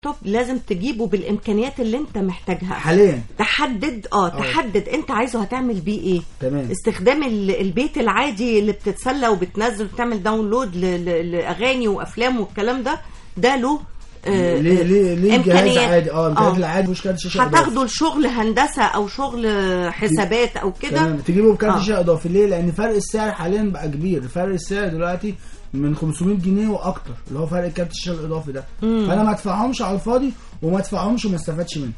توب لازم تجيبه بالامكانيات اللي انت محتاجها حاليا تحدد اه تحدد انت عايزه هتعمل بيه ايه تمام. استخدام ال- البيت العادي اللي بتتسلى وبتنزل وتعمل داونلود ل- ل- لاغاني وافلام والكلام ده ده له آه، ليه ليه ليه جهاز إمكانيات. عادي اه امكانيات آه. العادي مش كارت شاشه إضافي. هتاخده لشغل هندسه او شغل حسابات او كده تمام تجيبه بكارت آه. شاشه اضافي ليه لان فرق السعر حاليا بقى كبير فرق السعر دلوقتي من 500 جنيه واكتر اللي هو فرق كارت الشاشه الاضافي ده فانا ما ادفعهمش على الفاضي وما ادفعهمش وما استفادش منه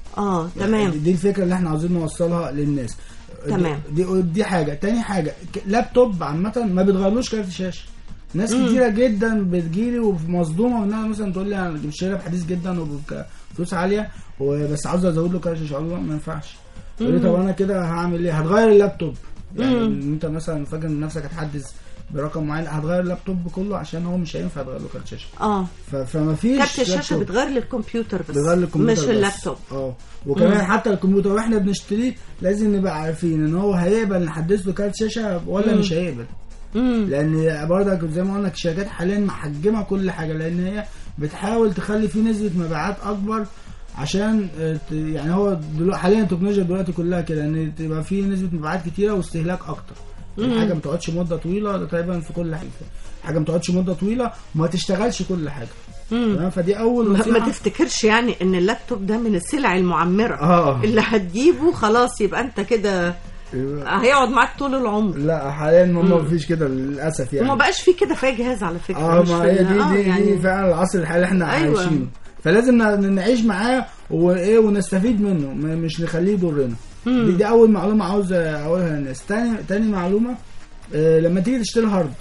اه يعني تمام دي الفكره اللي احنا عاوزين نوصلها للناس تمام. دي, دي, دي حاجه تاني حاجه ك- لابتوب عامه ما بتغيرلوش كارت شاشه ناس كتيره جدا بتجيلي ومصدومه انها مثلا تقول لي انا شاريها بحديث جدا وبفلوس عاليه وبس عاوز ازود له كارت شاشه اقول له لا، ما ينفعش يقول لي طب انا كده هعمل ايه هتغير اللابتوب يعني إن انت مثلا فاكر ان نفسك هتحدث برقم معين لا، هتغير اللابتوب كله عشان هو مش هينفع تغير له كارت شاشه اه ف- فما فيش كارت الشاشه لابتوب. بتغير للكمبيوتر بس بيغير الكمبيوتر مش بس. اللابتوب اه وكمان حتى الكمبيوتر واحنا بنشتريه لازم نبقى عارفين ان هو هيقبل نحدث له كارت شاشه ولا مش هيقبل مم. لان برضك زي ما قلنا الشركات حاليا محجمه كل حاجه لان هي بتحاول تخلي فيه نسبه مبيعات اكبر عشان آه، ت- يعني هو دلوقتي حاليا التكنولوجيا دلوقتي كلها كده ان تبقى فيه نسبه مبيعات كتيره واستهلاك اكتر الحاجه ما تقعدش مده طويله ده تقريبا في كل حاجه حاجه ما تقعدش مده طويله وما تشتغلش كل حاجه تمام فدي اول ما نصيحه ما تفتكرش يعني ان اللابتوب ده من السلع المعمره اه اللي هتجيبه خلاص يبقى انت كده هيقعد معاك طول العمر لا حاليا ما مفيش كده للاسف يعني وما بقاش في كده فيها جهاز على فكره اه مش ما في هي ال- دي آه دي, يعني دي فعلا العصر الحالي اللي احنا أيوة. عايشينه فلازم ن- نعيش معاه وايه ونستفيد منه م- مش نخليه يضرنا دي, دي اول معلومه عاوز اقولها للناس تاني تاني معلومه آه لما تيجي تشتري هارد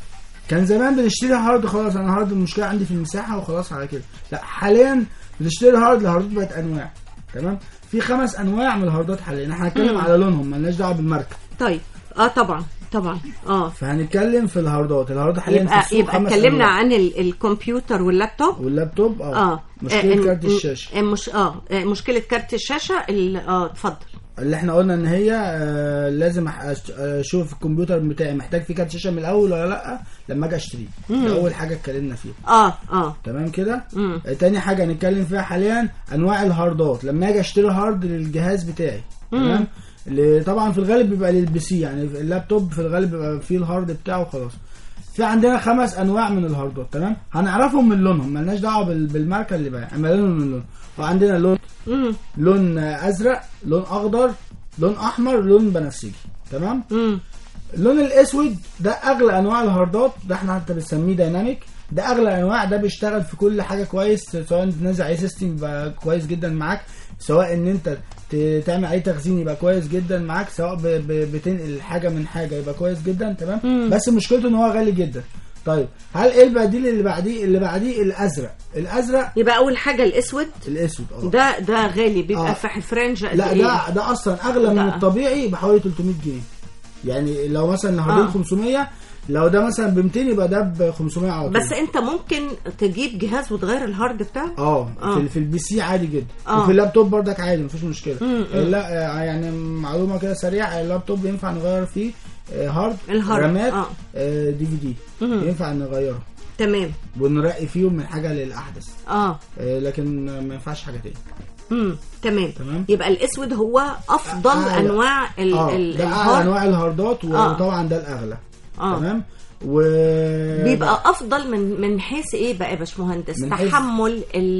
كان زمان بنشتري هارد خلاص انا هارد المشكله عندي في المساحه وخلاص على كده لا حاليا بنشتري هارد الهاردات بقت انواع تمام في خمس انواع من الهاردات حاليا احنا هنتكلم على لونهم مالناش دعوه بالماركه طيب اه طبعا طبعا اه فهنتكلم في الهاردات الهاردات حاليا يبقى في السوق يبقى خمس اتكلمنا أنواع. عن ال- الكمبيوتر واللابتوب واللابتوب اه, اه مشكله آه، كارت م- الشاشه م- مش اه آه، مشكله كارت الشاشه ال- اه اتفضل اللي احنا قلنا ان هي آه لازم أح- أش- اشوف الكمبيوتر بتاعي محتاج فيه كارت شاشه من الاول ولا لا لما اجي اشتريه ده اول حاجه اتكلمنا فيها اه اه تمام كده مم. آه تاني حاجه هنتكلم فيها حاليا انواع الهاردات لما اجي اشتري هارد للجهاز بتاعي تمام اللي طبعا في الغالب بيبقى للبي سي يعني اللابتوب في الغالب بيبقى فيه الهارد بتاعه وخلاص في عندنا خمس انواع من الهاردات تمام هنعرفهم من لونهم ملناش دعوه بال- بالماركه اللي بقى اما لونهم من لون وعندنا لون مم. لون ازرق لون اخضر لون احمر لون بنفسجي تمام مم. اللون الاسود ده اغلى انواع الهاردات ده احنا حتى بنسميه دايناميك ده اغلى انواع ده بيشتغل في كل حاجه كويس سواء تنزل عليه سيستم يبقى كويس جدا معاك سواء ان انت ت- تعمل عليه تخزين يبقى كويس جدا معاك سواء ب- ب- بتنقل حاجه من حاجه يبقى كويس جدا تمام بس مشكلته ان هو غالي جدا طيب هل ايه البديل اللي بعديه اللي بعديه الازرق الازرق يبقى اول حاجه الاسود الاسود اه ده ده غالي بيبقى آه. في فرنج قد لا ايه ده ده اصلا اغلى من لا. الطبيعي بحوالي 300 جنيه يعني لو مثلا الهاردين آه. 500 لو ده مثلا ب 200 يبقى ده ب 500 على طول بس انت ممكن تجيب جهاز وتغير الهارد بتاعه اه آه. في, في البي سي عادي جدا آه. وفي اللابتوب برضك عادي مفيش مشكله لا آه، يعني معلومه كده سريعه اللابتوب ينفع نغير فيه آه، هارد الهارد، رامات آه. آه، دي في دي ينفع نغيره تمام ونرقي فيهم من حاجه للاحدث اه آه، لكن ما ينفعش حاجه تاني امم تمام. تمام. يبقى الاسود هو افضل أعلى. انواع ال اه ال ده اعلى الهارد انواع الهاردات آه. وطبعا ده الاغلى آه. تمام و بيبقى افضل من من حيث ايه بقى يا باشمهندس من حيث- تحمل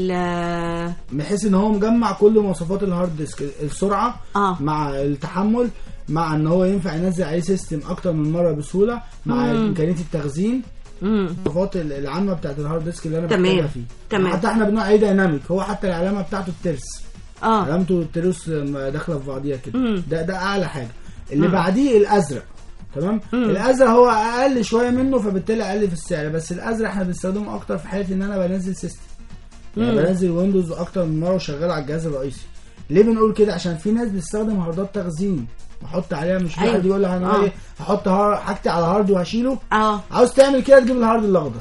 ال بحيث ان هو مجمع كل مواصفات الهارد ديسك السرعه آه. مع التحمل مع ان هو ينفع ينزل عليه سيستم اكتر من مره بسهوله مع امكانيه التخزين مم. المواصفات ال- العامه بتاعت الهارد ديسك اللي انا تمام. بحتاجها فيه تمام. حتى احنا بنقول عليه دايناميك هو حتى العلامه بتاعته الترس اه علامته الترس داخله في بعضيها كده ده ده اعلى حاجه اللي بعديه الازرق تمام الازرق هو اقل شويه منه فبالتالي اقل في السعر بس الازرق احنا بنستخدمه اكتر في حاله ان انا بنزل سيستم يعني بنزل ويندوز اكتر من مره وشغال على الجهاز الرئيسي ليه بنقول كده عشان في ناس بتستخدم هاردات تخزين واحط عليها مش في أيوة. حد يقول لك انا آه. ايه هحط هار- حاجتي على هارد وهشيله اه عاوز تعمل كده تجيب الهارد الاخضر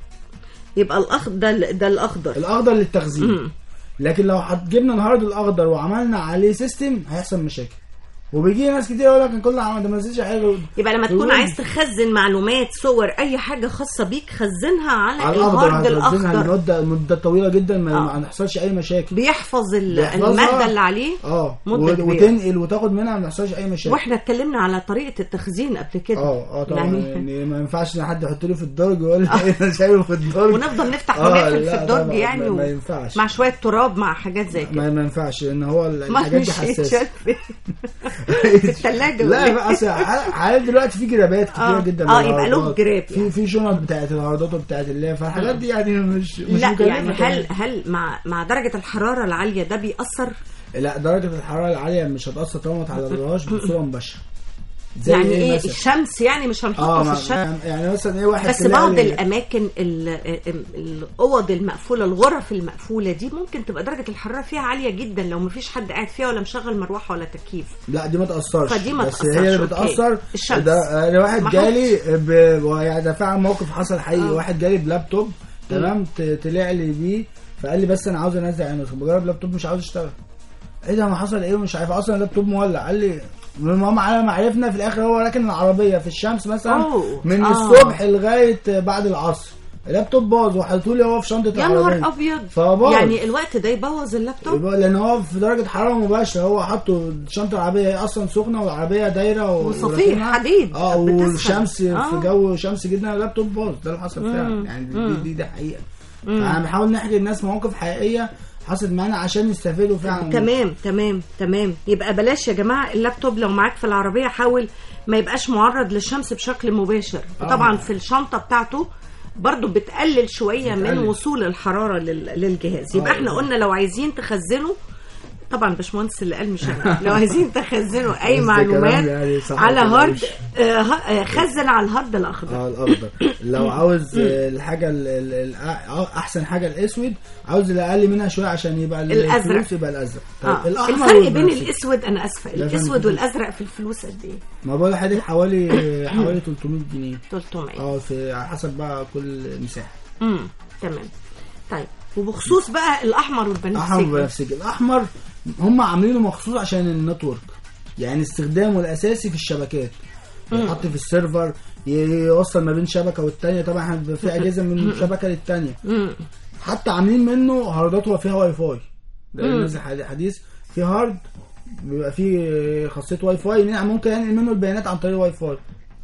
يبقى الاخضر ده, ال- ده الاخضر الاخضر للتخزين لكن لو حط- جبنا الهارد الاخضر وعملنا عليه سيستم هيحصل مشاكل وبيجي ناس كتير يقول لك أنا كل عم- ده ما نزلش حاجه يبقى لما تكون يقول- عايز تخزن معلومات صور اي حاجه خاصه بيك خزنها على, على الاخضر الهارد هتخزنها الاخضر لمده مده طويله جدا ما, آه. ما يحصلش اي مشاكل بيحفظ ال- بيحفظها. الماده اللي عليه اه مدة و- كبيرة. وتنقل وتاخد منها ما يحصلش اي مشاكل واحنا اتكلمنا على طريقه التخزين قبل كده اه اه طبعا يعني يعني ما ينفعش ان حد يحط له في الدرج ويقول لي انا شايله في الدرج ونفضل نفتح آه، ونقفل لا في الدرج طبعاً، يعني ما, و- ما ينفعش مع شويه تراب مع حاجات زي كده ما, ما ينفعش لان هو ما الحاجات دي مش حساسه يتشال في في الثلاجه لا بقى اصل حالات دلوقتي في جرابات كتيره آه. جدا آه، من يبقى له الهاردات. جراب في يعني. في شنط بتاعت الهاردات وبتاعت اللاب فالحاجات دي يعني مش مش لا مكلفة يعني كمان. هل هل مع مع درجه الحراره العاليه ده بيأثر لا درجه الحراره العاليه مش هتاثر طالما ما تعرضلهاش بصوره مباشره زي يعني ايه مثلا؟ الشمس يعني مش هنحطه اه في ما- الشمس يعني مثلا ايه واحد بس تلاقي- بعض الاماكن ال- الاوض المقفوله الغرف المقفوله دي ممكن تبقى درجه الحراره فيها عاليه جدا لو مفيش حد قاعد فيها ولا مشغل مروحه ولا تكييف لا دي ما تاثرش فدي ما بس تأثرش، هي اللي أوكي. بتاثر الشمس. ده انا واحد ما جالي ب... يعني ده فعلا موقف حصل حقيقي آه. واحد جالي بلابتوب تمام ت- طلع لي بيه فقال لي بس انا عاوز انزل عينه بجرب لابتوب مش عاوز اشتغل ايه ده ما حصل ايه ومش عارف اصلا اللابتوب مولع قال لي المهم على ما عرفنا في الاخر هو راكن العربيه في الشمس مثلا أوه. من آه. الصبح لغايه بعد العصر اللابتوب باظ وحطوا لي هو في شنطه يا العربيه نهار ابيض فباظ. يعني الوقت ده يبوظ اللابتوب يبقى لان هو في درجه حراره مباشره هو حطه شنطه العربيه هي اصلا سخنه والعربيه دايره و- وصفيح ورافينها. حديد اه بتسخن. والشمس آه. في جو شمس جدا اللابتوب باظ ده اللي حصل فعلا يعني دي دي, دي حقيقه انا بحاول نحكي للناس مواقف حقيقيه حصلت معانا عشان يستفيدوا فعلا تمام تمام تمام يبقى بلاش يا جماعه اللابتوب لو معاك في العربيه حاول ما يبقاش معرض للشمس بشكل مباشر آه. طبعا في الشنطه بتاعته برضو بتقلل شويه من بتقلل. وصول الحراره لل- للجهاز يبقى آه، احنا آه. قلنا لو عايزين تخزنوا طبعا باشمهندس اللي قال مش انا لو عايزين تخزنوا اي بس ده معلومات كلام يعني صح على وكده هارد مش- آه، ه- آه، خزن على الهارد الاخضر اه الاخضر لو عاوز آه، الحاجه ال- ال- ال- أ- احسن حاجه الاسود عاوز اللي اقل منها شويه عشان يبقى ال- الأزرق. الفلوس يبقى الازرق طيب آه. الاحمر الفرق بين والبنفسجي. الاسود انا اسفه لا، الاسود فهمت. والازرق في الفلوس قد ايه ما بقول لحضرتك حوالي حوالي 300 جنيه 300 اه في على حسب بقى كل مساحه امم تمام طيب وبخصوص بقى الاحمر احمر والبنفسجي بنفسجي الاحمر هم عاملينه مخصوص عشان النتورك يعني استخدامه الاساسي في الشبكات يحط في السيرفر ي- يوصل ما بين شبكه والتانيه طبعا احنا بيبقى في اجهزه من شبكه للتانيه امم حتى عاملين منه هاردات هو فيها واي فاي ده نازل حدي- حديث في هارد بيبقى فيه خاصيه واي فاي يعني ممكن ينقل منه البيانات عن طريق الواي فاي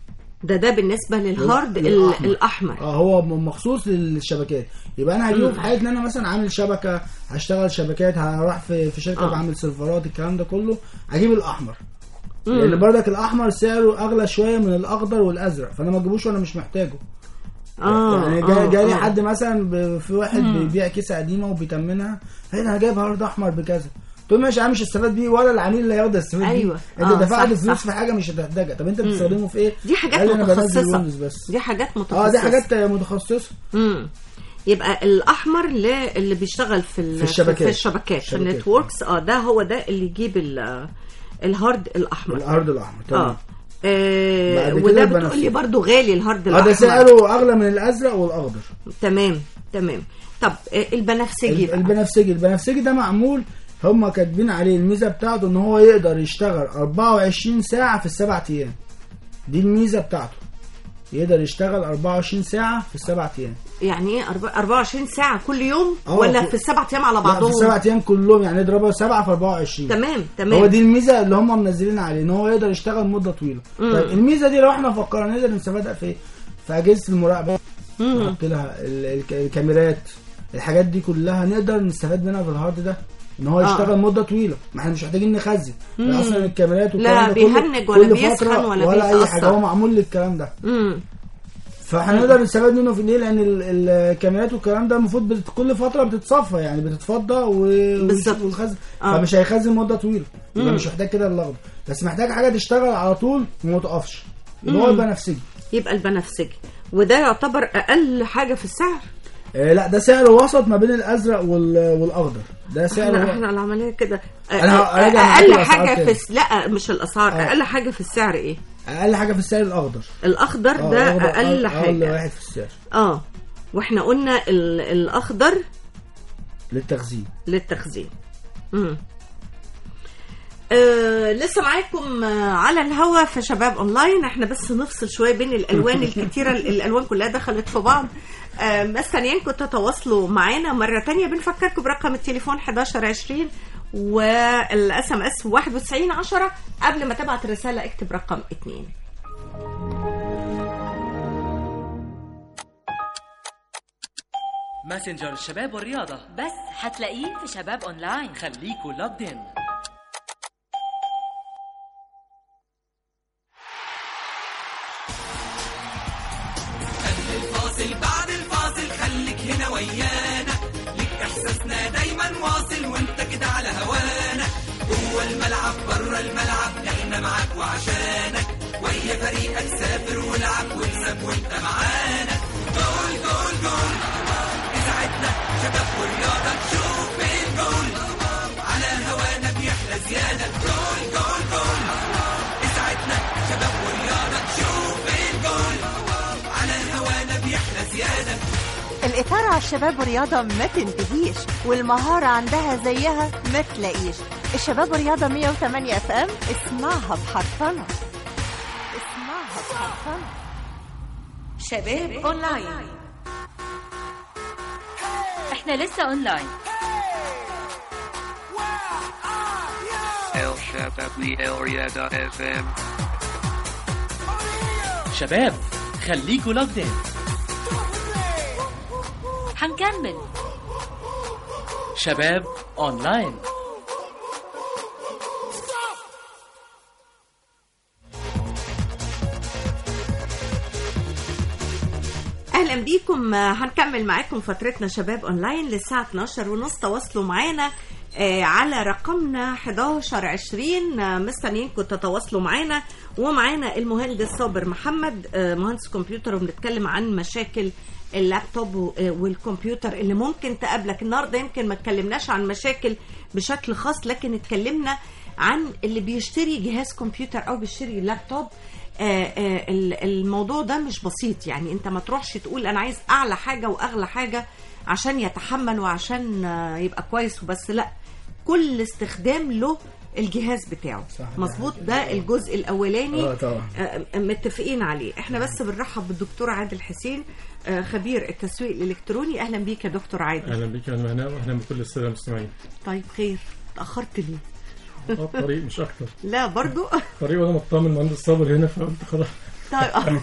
ده ده بالنسبه للهارد ال- الأحمر. الاحمر اه هو م- مخصوص للشبكات يبقى انا هجيبه في حاله ان انا مثلا عامل شبكه هشتغل شبكات هروح في في شركه آه. بعمل سيرفرات الكلام ده كله هجيب الاحمر لان برضك الاحمر سعره اغلى شويه من الاخضر والازرق فانا ما اجيبوش وانا مش محتاجه اه يعني آه، جا- جالي آه. حد مثلا ب- في واحد بيبيع كيسه قديمه وبيتمنها فانا انا جايب هارد احمر بكذا قلت له ماشي انا مش هستفاد بيه ولا العميل اللي هياخد يستفاد أيوة. بيه انت آه، دفعت صح، فلوس صح. في حاجه مش هتحتاجها طب انت بتستخدمه في ايه دي حاجات قال لي أنا بنزل متخصصه ويندوز بس دي حاجات متخصصه اه دي حاجات متخصصه امم يبقى الاحمر ل- اللي بيشتغل في ال- في الشبكات. في الشبكات في الشبكات. النتوركس اه ده هو ده اللي يجيب ال- الهارد الاحمر الارض الاحمر تمام اه آه، بعد كده وده البنفسجي. بتقول لي برضو غالي الهارد اه الاحمر ده سعره اغلى من الازرق والاخضر تمام تمام طب آه، البنفسجي ال- بقى. البنفسجي البنفسجي ده معمول هم كاتبين عليه الميزه بتاعته ان هو يقدر يشتغل 24 ساعه في السبع ايام دي الميزه بتاعته يقدر يشتغل 24 ساعه في السبع ايام يعني ايه أربع- 24 ساعة كل يوم اه، ولا في- في السبع ايام على لا في بعضهم؟ السبع ايام كلهم يعني اضربها 7 في 24 تمام تمام هو دي الميزه اللي هم منزلين عليه ان هو يقدر يشتغل مده طويله طيب الميزه دي لو احنا فكرنا نقدر نستفادها في ايه؟ في اجهزه المراقبه نحط لها ال- الك- الكاميرات الحاجات دي كلها نقدر نستفاد منها في الهارد ده ان هو يشتغل مده طويله ما احنا مش محتاجين نخزن اصلا الكاميرات والكلام لا ده كله بيهنج ولا كل بيسخن فترة ولا ولا اي بيتأثر. حاجه هو معمول للكلام ده امم فهنقدر نستفاد منه في ليه لان ال- الكاميرات والكلام ده المفروض بت- كل فتره بتتصفى يعني بتتفضى و... بالظبط. والخزن آه. فمش هيخزن مده طويله يبقى مش محتاج كده اللخبط بس محتاج حاجه تشتغل على طول وما تقفش يبقى هو البنفسجي يبقى البنفسجي وده يعتبر اقل حاجة في السعر آه لا ده سعر وسط ما بين الازرق وال... والاخضر ده سعر احنا و... احنا العملية كده أنا آه، هراجع معاك اقل الأسعار حاجة تاني. في الس- لا مش الاسعار آه. اقل حاجة في السعر ايه؟ اقل حاجه في السعر الاخضر الاخضر آه، ده الأخضر اقل اقل حاجة واحد في السعر اه واحنا قلنا ال- الاخضر للتخزين للتخزين امم آه لسه معاكم آه على الهوا في شباب اونلاين احنا بس نفصل شويه بين الالوان الكتيره الالوان كلها دخلت في بعض آه مستنيينكم تتواصلوا معانا مره تانية بنفكركم برقم التليفون 1120 والاس ام اس 91 10 قبل ما تبعت رساله اكتب رقم 2 ماسنجر الشباب والرياضة بس هتلاقيه في شباب اونلاين خليكوا لوجد ان الفاصل بعد الفاصل خليك هنا ويانا ليك احساسنا دايما واصل وانت كده على هوانا جوه الملعب بره الملعب احنا معاك وعشانك ويا فريقك سافر والعب واكسب وانت معانا جول جول جول اسعدنا شباب ورياضة شوف الجول على هوانا بيحلى زيادة جول جول جول اسعدنا شباب ورياضة شوف الجول على هوانا بيحلى زيادة الإثارة على الشباب ورياضة ما تنتهيش والمهارة عندها زيها ما تلاقيش الشباب ورياضة 108 اف ام اسمعها بحرفنة اسمعها بحرفنة شباب اونلاين احنا لسه اونلاين El Shabawi El Riada FM. شباب خليكوا لوجد ان هنكمل شباب اونلاين اهلا بيكم آه، هنكمل معاكم فترتنا شباب اونلاين للساعه 12 ونص تواصلوا معانا آه، على رقمنا 1120 آه، مستنيينكم تتواصلوا معانا ومعانا المهندس صابر محمد آه، مهندس كمبيوتر وبنتكلم عن مشاكل اللابتوب و- آه، والكمبيوتر اللي ممكن تقابلك النهارده يمكن ما اتكلمناش عن مشاكل بشكل خاص لكن اتكلمنا عن اللي بيشتري جهاز كمبيوتر او بيشتري لابتوب آه، آه، ال- الموضوع ده مش بسيط يعني انت ما تروحش تقول انا عايز اعلى حاجه واغلى حاجه عشان يتحمل وعشان آه، يبقى كويس وبس لا كل استخدام له الجهاز بتاعه صح، ده مظبوط حقيقي. ده الجزء الاولاني اه طبعا آه، متفقين عليه احنا بس بنرحب بالدكتور عادل حسين آه، خبير التسويق الالكتروني اهلا بيك يا دكتور عادل اهلا بك يا مهناء واهلا بكل الساده المستمعين طيب خير اتاخرت ليه آه، الطريق مش اكتر لا برضو الطريق وانا مطمن مهندس صابر هنا فقلت خلاص طيب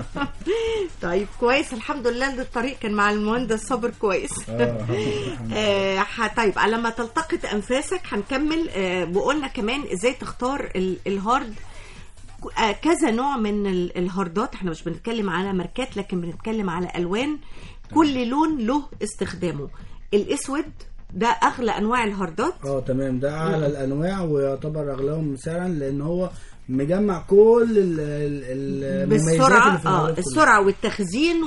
طيب كويس الحمد لله ان الطريق كان مع المهندس صابر كويس اه آه ح- طيب على ما تلتقط انفاسك هنكمل آه وقلنا كمان ازاي تختار ال- الهارد ك- آه كذا نوع من ال- الهاردات احنا مش بنتكلم على ماركات لكن بنتكلم على الوان كل لون له استخدامه الاسود ده اغلى انواع الهاردات اه تمام ده اعلى الانواع ويعتبر اغلاهم سعرا لان هو مجمع كل ال- ال- المميزات اللي بالسرعه في اه الهارد كلها. السرعه والتخزين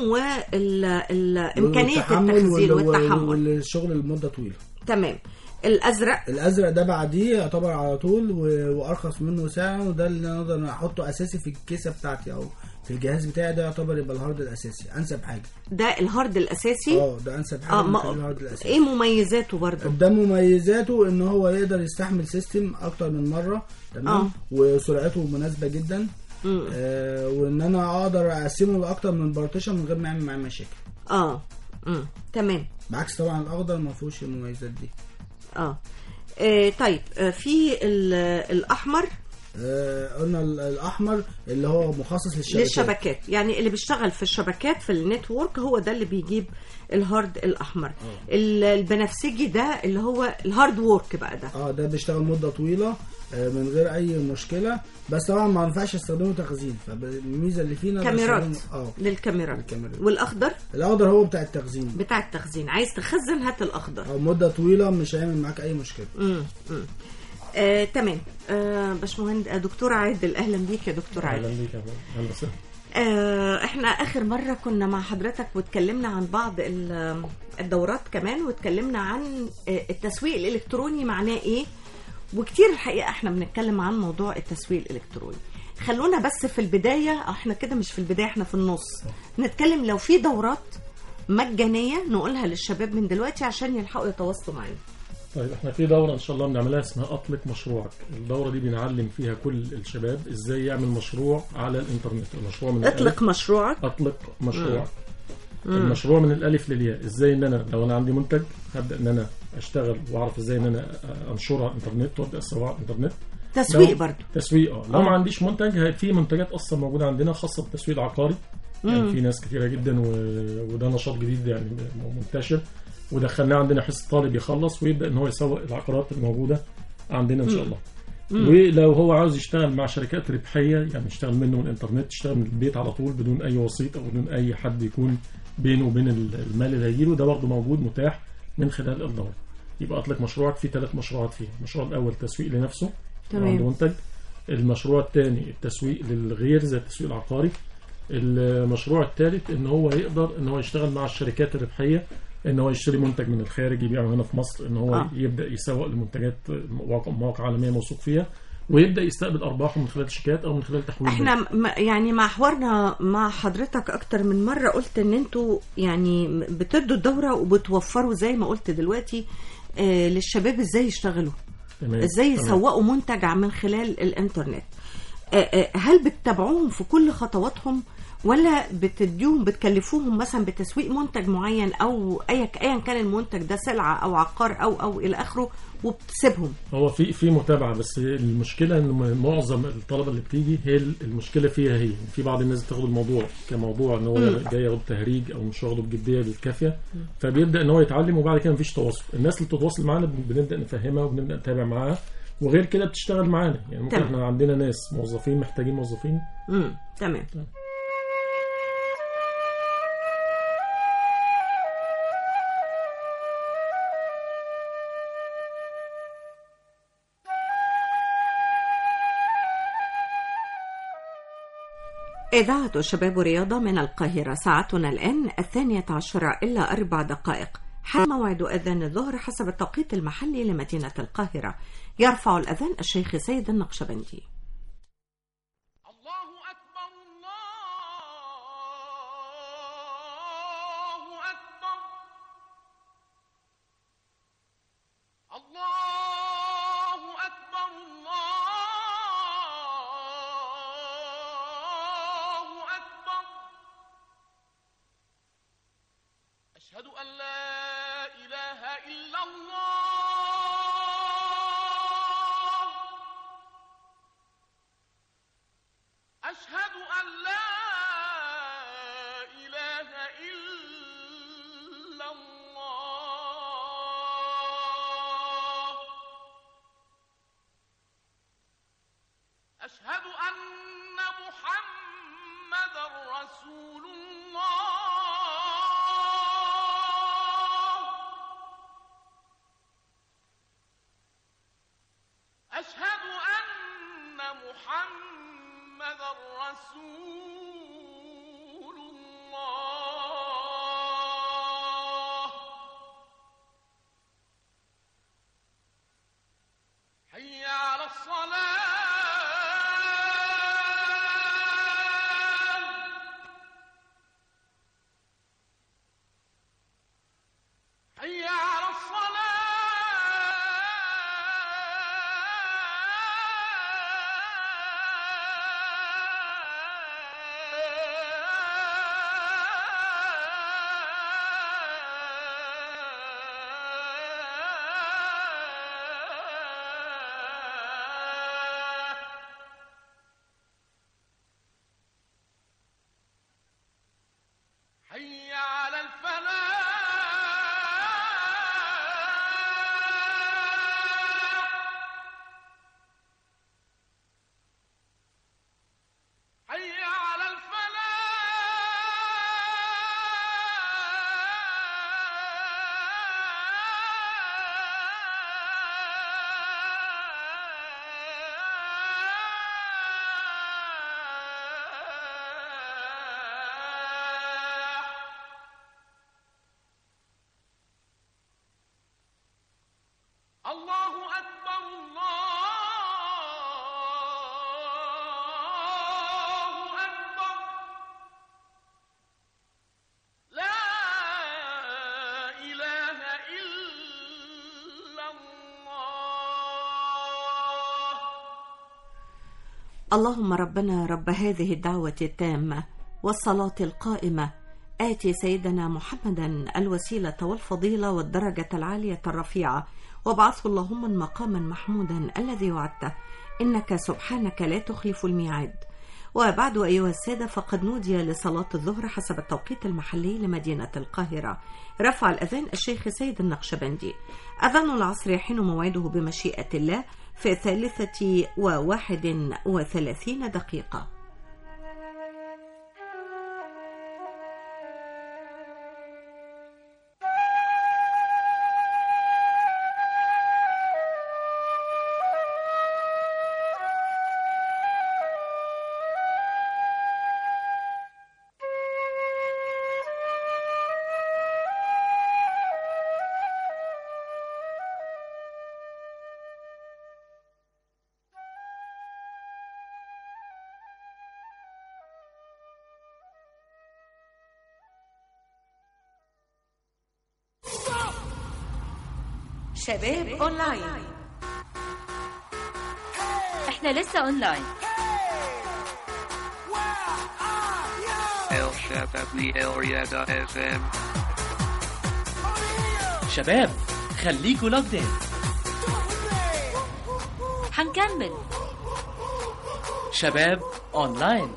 والامكانيه والتحمل التخزين وال- والتحمل والشغل لمده طويله تمام الازرق الازرق ده بعديه يعتبر على طول و- وارخص منه سعرا وده اللي انا اقدر احطه اساسي في الكيسه بتاعتي او في الجهاز بتاعي ده يعتبر يبقى الهارد الاساسي انسب حاجه ده الهارد الاساسي اه ده انسب حاجه اه بنخليه ما الهارد الاساسي ايه مميزاته برضه ده مميزاته ان هو يقدر يستحمل سيستم اكتر من مره تمام آه. وسرعته مناسبه جدا مم. آه وان انا اقدر اقسمه لاكتر من بارتيشن من غير ما يعمل معايا مشاكل اه امم تمام بعكس طبعا الاخضر ما فيهوش المميزات دي اه آه، طيب آه، في ال- الاحمر آه قلنا ال- الاحمر اللي هو مخصص للشبكات للشبكات يعني اللي بيشتغل في الشبكات في النتورك هو ده اللي بيجيب الهارد الاحمر ال- البنفسجي ده اللي هو الهارد وورك بقى ده اه ده بيشتغل مده طويله آه من غير اي مشكله بس طبعا ما ينفعش استخدمه تخزين فالميزه اللي فينا كاميرات بستخدمه- اه للكاميرات للكاميرات. والاخضر الاخضر هو بتاع التخزين بتاع التخزين عايز تخزن هات الاخضر او مده طويله مش هيعمل معاك اي مشكله امم امم آه، تمام آه، باشمهندس آه، دكتور عادل اهلا بيك يا دكتور اهلا عادل بيك يا هندسه آه، احنا اخر مره كنا مع حضرتك واتكلمنا عن بعض ال- الدورات كمان واتكلمنا عن آه، التسويق الالكتروني معناه ايه وكتير الحقيقه احنا بنتكلم عن موضوع التسويق الالكتروني خلونا بس في البدايه احنا كده مش في البدايه احنا في النص نتكلم لو في دورات مجانيه نقولها للشباب من دلوقتي عشان يلحقوا يتواصلوا معانا طيب احنا في دورة ان شاء الله بنعملها اسمها اطلق مشروعك الدورة دي بنعلم فيها كل الشباب ازاي يعمل مشروع على الانترنت المشروع من اطلق الألف- مشروعك اطلق مشروع المشروع من الالف للياء ازاي ان انا لو انا عندي منتج هبدا ان انا اشتغل واعرف ازاي ان انا انشره على الانترنت وابدا اسوقه على الانترنت تسويق لو- برضو تسويق اه لو آه. ما عنديش منتج هي- في منتجات اصلا موجوده عندنا خاصه بالتسويق العقاري يعني في ناس كتيره جدا و... وده نشاط جديد يعني منتشر ودخلناه عندنا بحيث الطالب يخلص ويبدا ان هو يسوق العقارات الموجوده عندنا ان شاء الله ولو هو عاوز يشتغل مع شركات ربحيه يعني يشتغل منه من الانترنت يشتغل من البيت على طول بدون اي وسيط او بدون اي حد يكون بينه وبين المال اللي هيجيله ده برضه موجود متاح من خلال الدورة يبقى اطلق مشروعك في ثلاث مشروعات فيه المشروع الاول تسويق لنفسه تمام. عنده منتج المشروع الثاني التسويق للغير زي التسويق العقاري المشروع الثالث ان هو يقدر ان هو يشتغل مع الشركات الربحيه ان هو يشتري منتج من الخارج يبيعه هنا في مصر ان هو آه. آه. يبدا يسوق لمنتجات مواقع مواقع عالميه موثوق فيها ويبدا يستقبل ارباحه من خلال شيكات او من خلال تحويل احنا م- يعني مع حوارنا مع حضرتك اكتر من مره قلت ان انتوا يعني م- بتدوا الدوره وبتوفروا زي ما قلت دلوقتي آه للشباب ازاي يشتغلوا تمام. ازاي تمام. يسوقوا منتج من خلال الانترنت آه، آه، هل بتتابعوهم في كل خطواتهم ولا بتديهم بتكلفوهم مثلا بتسويق منتج معين او ايا ايا كان المنتج ده سلعه او عقار او او الى اخره وبتسيبهم هو في في متابعه بس المشكله ان معظم الطلبه اللي بتيجي هي المشكله فيها هي في بعض الناس بتاخد الموضوع كموضوع ان هو جاي ياخد تهريج او مش واخده بجديه بالكافيه فبيبدا ان هو يتعلم وبعد كده مفيش تواصل الناس اللي بتتواصل معانا بنبدا نفهمها وبنبدا نتابع معاها وغير كده بتشتغل معانا يعني ممكن تمام. احنا عندنا ناس موظفين محتاجين موظفين امم تمام إذاعة شباب رياضة من القاهرة ساعتنا الآن الثانية عشرة إلا أربع دقائق حان موعد أذان الظهر حسب التوقيت المحلي لمدينة القاهرة يرفع الأذان الشيخ سيد النقشبندي الله أكبر الله أكبر الله أكبر الله أكبر أشهد أن لا إله إلا الله أشهد أن لا إله إلا الله أشهد أن محمد رسول الله أشهد أن محمد رسول الله حي على الصلاة حي على اللهم ربنا رب هذه الدعوة التامة والصلاة القائمة آتي سيدنا محمدا الوسيلة والفضيلة والدرجة العالية الرفيعة وابعثه اللهم مقاما محمودا الذي وعدته إنك سبحانك لا تخلف الميعاد وبعد أيها السادة فقد نودي لصلاة الظهر حسب التوقيت المحلي لمدينة القاهرة رفع الأذان الشيخ سيد النقشبندي أذان العصر يحين موعده بمشيئة الله في الثالثة وواحد وثلاثين دقيقة شباب اونلاين احنا لسه اونلاين El Shabawi Area FM. شباب خليكوا لوكد ان هنكمل شباب اونلاين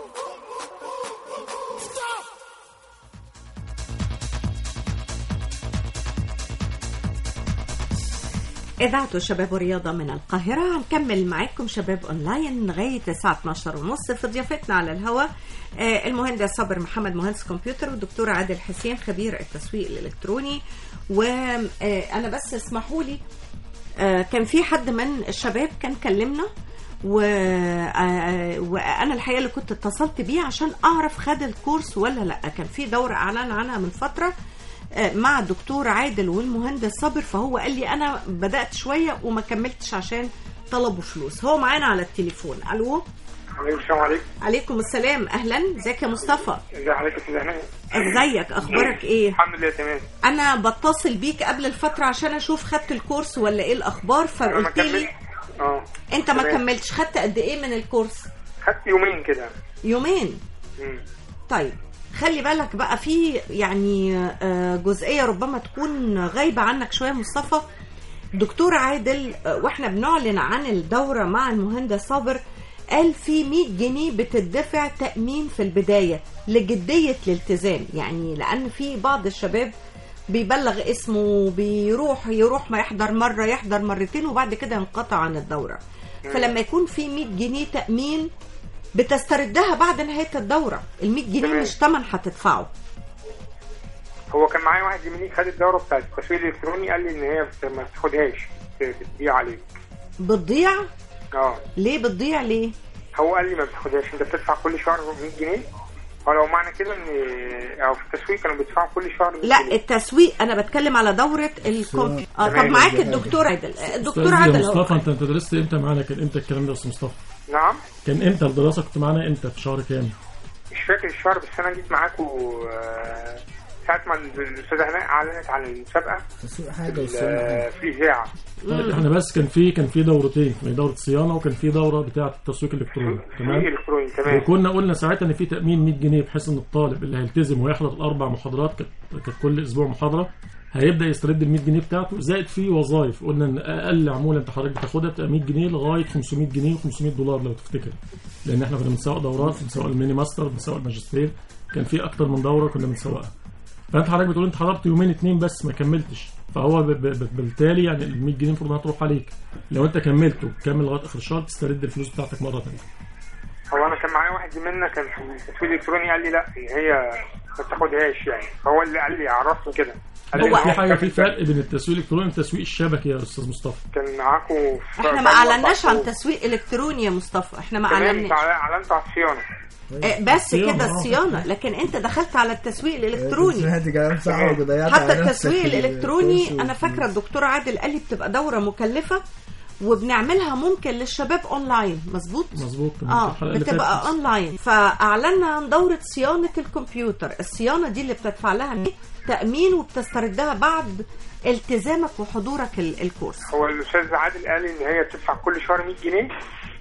إذاعة شباب ورياضة من القاهرة هنكمل معاكم شباب أونلاين لغاية الساعة 12 ونص في ضيافتنا على الهواء آه، المهندس صابر محمد مهندس كمبيوتر والدكتور عادل حسين خبير التسويق الإلكتروني وأنا بس اسمحوا لي آه، كان في حد من الشباب كان كلمنا و... آه، وانا الحقيقه اللي كنت اتصلت بيه عشان اعرف خد الكورس ولا لا كان في دوره اعلن عنها من فتره آه، مع الدكتور عادل والمهندس صابر فهو قال لي انا بدات شويه وما كملتش عشان طلبوا فلوس هو معانا على التليفون الو السلام عليكم عليكم السلام اهلا ازيك يا مصطفى ازي حضرتك يا استاذ هناء ازيك اخبارك ايه الحمد لله تمام انا بتصل بيك قبل الفتره عشان اشوف خدت الكورس ولا ايه الاخبار انا ما فقلت لي كملت اه انت ما تمام. كملتش خدت قد ايه من الكورس خدت يومين كده يومين مم. طيب خلي بالك بقى في يعني آه، جزئيه ربما تكون غايبه عنك شويه مصطفى دكتور عادل آه، واحنا بنعلن عن الدوره مع المهندس صابر قال في 100 جنيه بتدفع تامين في البدايه لجديه الالتزام يعني لان في بعض الشباب بيبلغ اسمه بيروح يروح ما يحضر مره يحضر مرتين وبعد كده ينقطع عن الدوره فلما يكون في 100 جنيه تامين بتستردها بعد نهايه الدوره ال 100 جنيه تمام. مش تمن هتدفعه هو كان معايا واحد زميلي خد الدوره بتاعت التسويق الالكتروني قال لي ان هي بت- ما تاخدهاش بت- بتضيع عليك بتضيع اه ليه بتضيع ليه هو قال لي ما بتاخدهاش انت بتدفع كل شهر 100 جنيه ولو معنى كده ان او في التسويق كانوا بيدفعوا كل شهر 100 لا جنيه. التسويق انا بتكلم على دوره الكمبيوتر اه طب تمام. معاك الدكتور عادل الدكتور أستاذ عادل مصطفى هو انت انت درست امتى معانا كان امتى الكلام ده يا استاذ مصطفى نعم كان امتى الدراسه كنت معانا امتى في شهر كام مش فاكر الشهر بس انا جيت معاكم آه، ساعه ما الاستاذه هناء اعلنت عن المسابقه تسويق حاجه ال- والسنه حاجه في اذاعه طيب احنا بس كان في كان في دورتين في دوره صيانه وكان في دوره بتاعه التسويق الالكتروني تسويق تمام الكتروني تمام وكنا قلنا ساعتها ان في تامين 100 جنيه بحيث ان الطالب اللي هيلتزم ويحضر الاربع محاضرات كانت كانت كل اسبوع محاضره هيبدا يسترد ال 100 جنيه بتاعته زائد في وظائف قلنا ان اقل عموله انت حضرتك بتاخدها بتبقى 100 جنيه لغايه 500 جنيه و500 دولار لو تفتكر لان احنا كنا بنسوق دورات بنسوق الميني ماستر بنسوق الماجستير كان في اكتر من دوره كنا بنسوقها فانت حضرتك بتقول انت حضرت يومين اتنين بس ما كملتش فهو ب- ب- بالتالي يعني ال 100 جنيه المفروض انها تروح عليك لو انت كملت وكمل لغايه اخر الشهر تسترد الفلوس بتاعتك مره ثانيه هو انا كان معايا واحد زميلنا كان في التسويق الالكتروني قال لي لا ان هي ما تاخدهاش يعني فهو اللي قال لي عرفني كده قال لي هو إن في حاجه في كان- فرق بين التسويق الالكتروني والتسويق الشبكي يا استاذ مصطفى كان معاكم في- احنا ما اعلناش عن تسويق الكتروني يا مصطفى احنا ما تمام اعلناش اعلنت على الصيانه آه، بس الصيانة، كده آه. الصيانه لكن انت دخلت على التسويق الالكتروني هدي كلام صعب وضيعت حتى على نفسك التسويق الكورس الالكتروني و- انا فاكره الدكتور عادل قال لي بتبقى دوره مكلفه وبنعملها ممكن للشباب اونلاين مظبوط مظبوط كان اه الحلقة اللي بتبقى فاتت. اونلاين فاعلنا عن دوره صيانه الكمبيوتر الصيانه دي اللي بتدفع لها تامين وبتستردها بعد التزامك وحضورك ال- الكورس هو الاستاذ عادل قال ان هي بتدفع كل شهر 100 جنيه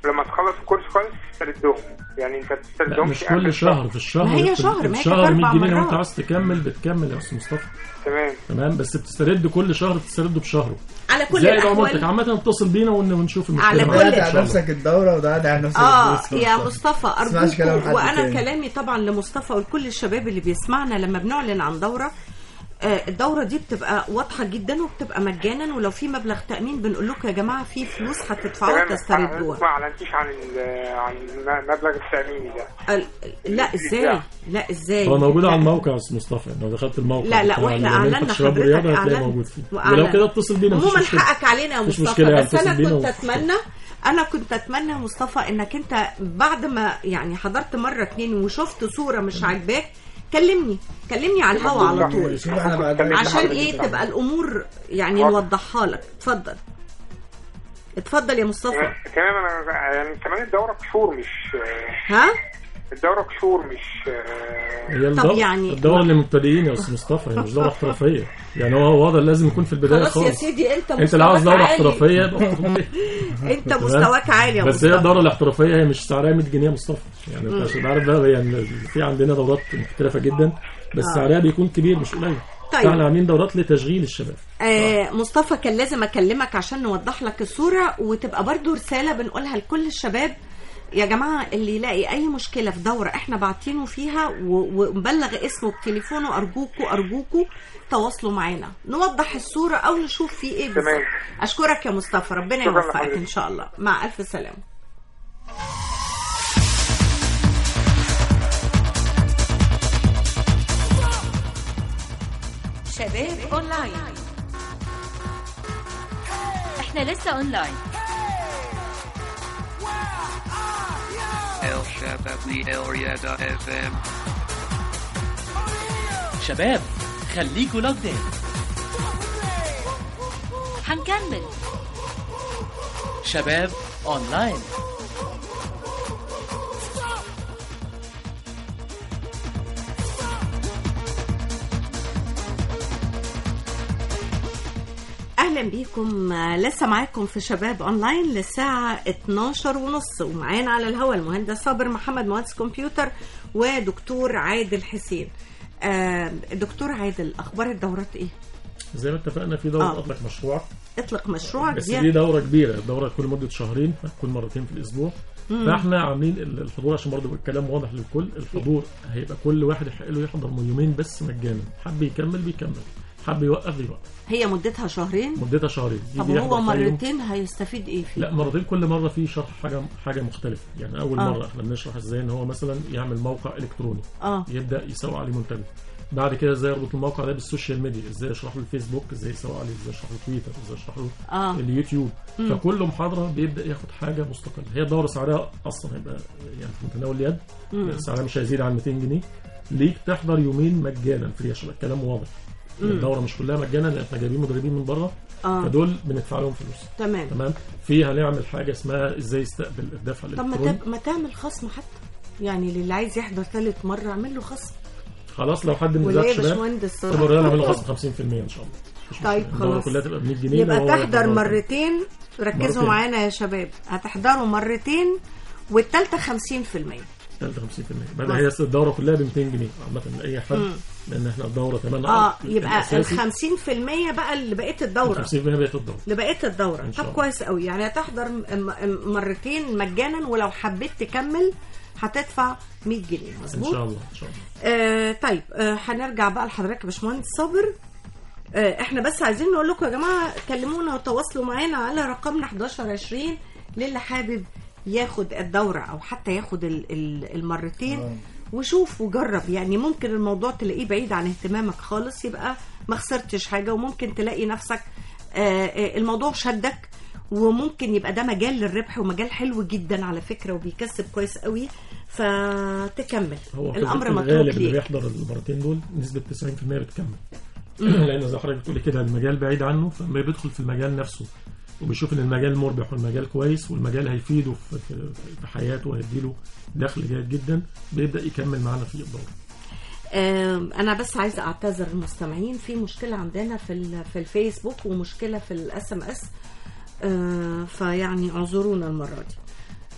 ولما تخلص الكورس خالص تستردهم يعني انت لا تستردهم مش كل شهر في الشهر ما هي في- شهر، في ما هي الشهر كانت 100 أربع جنيه لو انت مرات. عايز تكمل بتكمل يا استاذ مصطفى تمام تمام بس بتسترد كل شهر بتسترده بشهره على كل زائد عمولتك الاحوال عامة اتصل بينا ون- ونشوف المشكلة على معاك كل- إن ضيعت شاء على الله. نفسك الدوره وضيعت على نفسك اه الفلوس يا خلاص. مصطفى تسمعش كلام ارجوكم حد وانا تاني. كلامي طبعا لمصطفى ولكل الشباب اللي بيسمعنا لما بنعلن عن دوره آه، الدوره دي بتبقى واضحه جدا وبتبقى مجانا ولو في مبلغ تامين بنقول لكم يا جماعه في فلوس هتدفعوها تمام تستردوها ما اعلنتيش عن ال- عن مبلغ التاميني ده ال- لا ازاي لا ازاي هو موجود لا. على الموقع يا استاذ مصطفى يعني لو دخلت الموقع لا لا بتاع واحنا الجمعية اعلنا الشباب حضرتك والرياضة هتلاقيه اعلنا موجود فيه وأعلن. ولو كده اتصل بينا مفيش عموما مشكلة حقك علينا يا مفيش مصطفى مشكلة يعني بس انا اتصل بينا كنت و- اتمنى انا كنت اتمنى يا مصطفى انك انت بعد ما يعني حضرت مره اتنين وشفت صوره مش عاجباك كلمني كلمني على الهوا على طول شوف احنا بعد عشان ايه تبقى الامور يعني حاضر. نوضحها لك اتفضل اتفضل يا مصطفى تمام انا يعني كمان الدوره كشور مش ها الدوره كشور مش هي طب الدورة يعني- الدورة للمبتدئين يا استاذ مصطفى هي مش دورة احترافية يعني هو واضح لازم يكون في البداية خلاص يا خالص سيدي انت انت اللي عاوز مستواك دورة عالي احترافية يبقى احترافية. انت تمام؟ مستواك عالي يا بس هي مصطفى الدورة الاحترافية هي مش سعرها 100 جنيه يا مصطفى يعني انت عشان عارف بقى يعني في عندنا دورات محترفة جدا بس آه. سعرها بيكون كبير مش قليل طيب. فاحنا عاملين دورات لتشغيل الشباب آه مصطفى كان لازم اكلمك عشان نوضح لك الصوره وتبقى برضو رساله بنقولها لكل الشباب يا جماعه اللي يلاقي اي مشكله في دوره احنا باعتينه فيها و- ومبلغ اسمه بتليفونه ارجوكوا ارجوكوا تواصلوا معانا نوضح الصوره او نشوف في ايه بالظبط تمام. اشكرك يا مصطفى ربنا شكراً يوفقك لحضرتك. ان شاء الله مع الف سلامه شباب اونلاين احنا لسه اونلاين El Shabawi El Yada FM. شباب خليكوا لوكد ان هنكمل شباب اونلاين اهلا بيكم آه، لسه معاكم في شباب اونلاين للساعه 12 ونص ومعانا على الهواء المهندس صابر محمد مهندس كمبيوتر ودكتور عادل حسين آه، دكتور عادل اخبار الدورات ايه زي ما اتفقنا في دورة آه. اطلق مشروع اطلق مشروعك بس دي دي دورة كبيرة الدورة تكون لمدة شهرين هتكون مرتين في الأسبوع فاحنا عاملين ال- الحضور عشان برضه يبقى الكلام واضح للكل الحضور هيبقى كل واحد يحق له يحضر من يومين بس مجانا حب يكمل بيكمل حب يوقف يوقف هي مدتها شهرين مدتها شهرين دي طب بيحضر هو في أي يوم. مرتين هيستفيد ايه فيه لا مرتين كل مره في شرح حاجه حاجه مختلفه يعني اول آه. مره احنا بنشرح ازاي ان هو مثلا يعمل موقع الكتروني اه يبدا يسوق عليه منتج بعد كده ازاي يربط الموقع ده بالسوشيال ميديا ازاي يشرح له الفيسبوك ازاي يسوق عليه ازاي يشرح له تويتر ازاي يشرح له اه اليوتيوب فكل محاضره بيبدا ياخد حاجه مستقله هي الدوره سعرها اصلا هيبقى يعني في متناول اليد سعرها مش هيزيد عن 200 جنيه ليك تحضر يومين مجانا فري عشان يبقى الكلام واضح الدوره مش كلها مجانا لان احنا جايبين مدربين من بره اه فدول بندفع لهم فلوس تمام تمام في هنعمل حاجه اسمها ازاي يستقبل الدفع طب ما الالكتروني تب... ما تعمل خصم حتى يعني للي عايز يحضر ثالث مره اعمل له خصم خلاص لو حد من ولا ذات ايه يا شباب باشمهندس تبقى الرياضه نعمل له خصم 50% ان شاء الله مش طيب مشكلة. الدورة خلاص. كلها تبقى ب 100 جنيه يبقى لو هو تحضر يحضر مرتين ركزوا مرتين. معانا يا شباب هتحضروا مرتين والتالتة 50% ثالثة 50% بعد هي الدوره كلها ب 200 جنيه عامه لاي حد لان احنا الدوره ثمنها اه يبقى ال 50% بقى اللي بقيت الدورة 50% بقت الدوره لبقيه الدورة إن شاء طب الله. كويس قوي يعني هتحضر م- م- مرتين مجانا ولو حبيت تكمل هتدفع 100 جنيه ان مظبوط شاء الله ان شاء الله آه طيب آه هنرجع بقى لحضرتك يا باشمهندس صابر آه احنا بس عايزين نقول لكم يا جماعه كلمونا وتواصلوا معانا على رقمنا 1120 للي حابب ياخد الدوره او حتى ياخد ال- ال- المرتين وشوف وجرب يعني ممكن الموضوع تلاقيه بعيد عن اهتمامك خالص يبقى ما خسرتش حاجه وممكن تلاقي نفسك آه آه الموضوع شدك وممكن يبقى ده مجال للربح ومجال حلو جدا على فكره وبيكسب كويس قوي فتكمل هو في الامر الغالب متروك اللي ليك بيحضر المرتين دول نسبه 90% بتكمل لان زي حضرتك بتقولي كده المجال بعيد عنه فلما بيدخل في المجال نفسه وبيشوف ان المجال مربح والمجال كويس والمجال هيفيده في, في, في حياته وهيديله دخل جيد جدا بيبدا يكمل معانا في الدوره آم، انا بس عايزه اعتذر المستمعين في مشكله عندنا في ال- في الفيسبوك ومشكله في الاس ام اس فيعني اعذرونا المره دي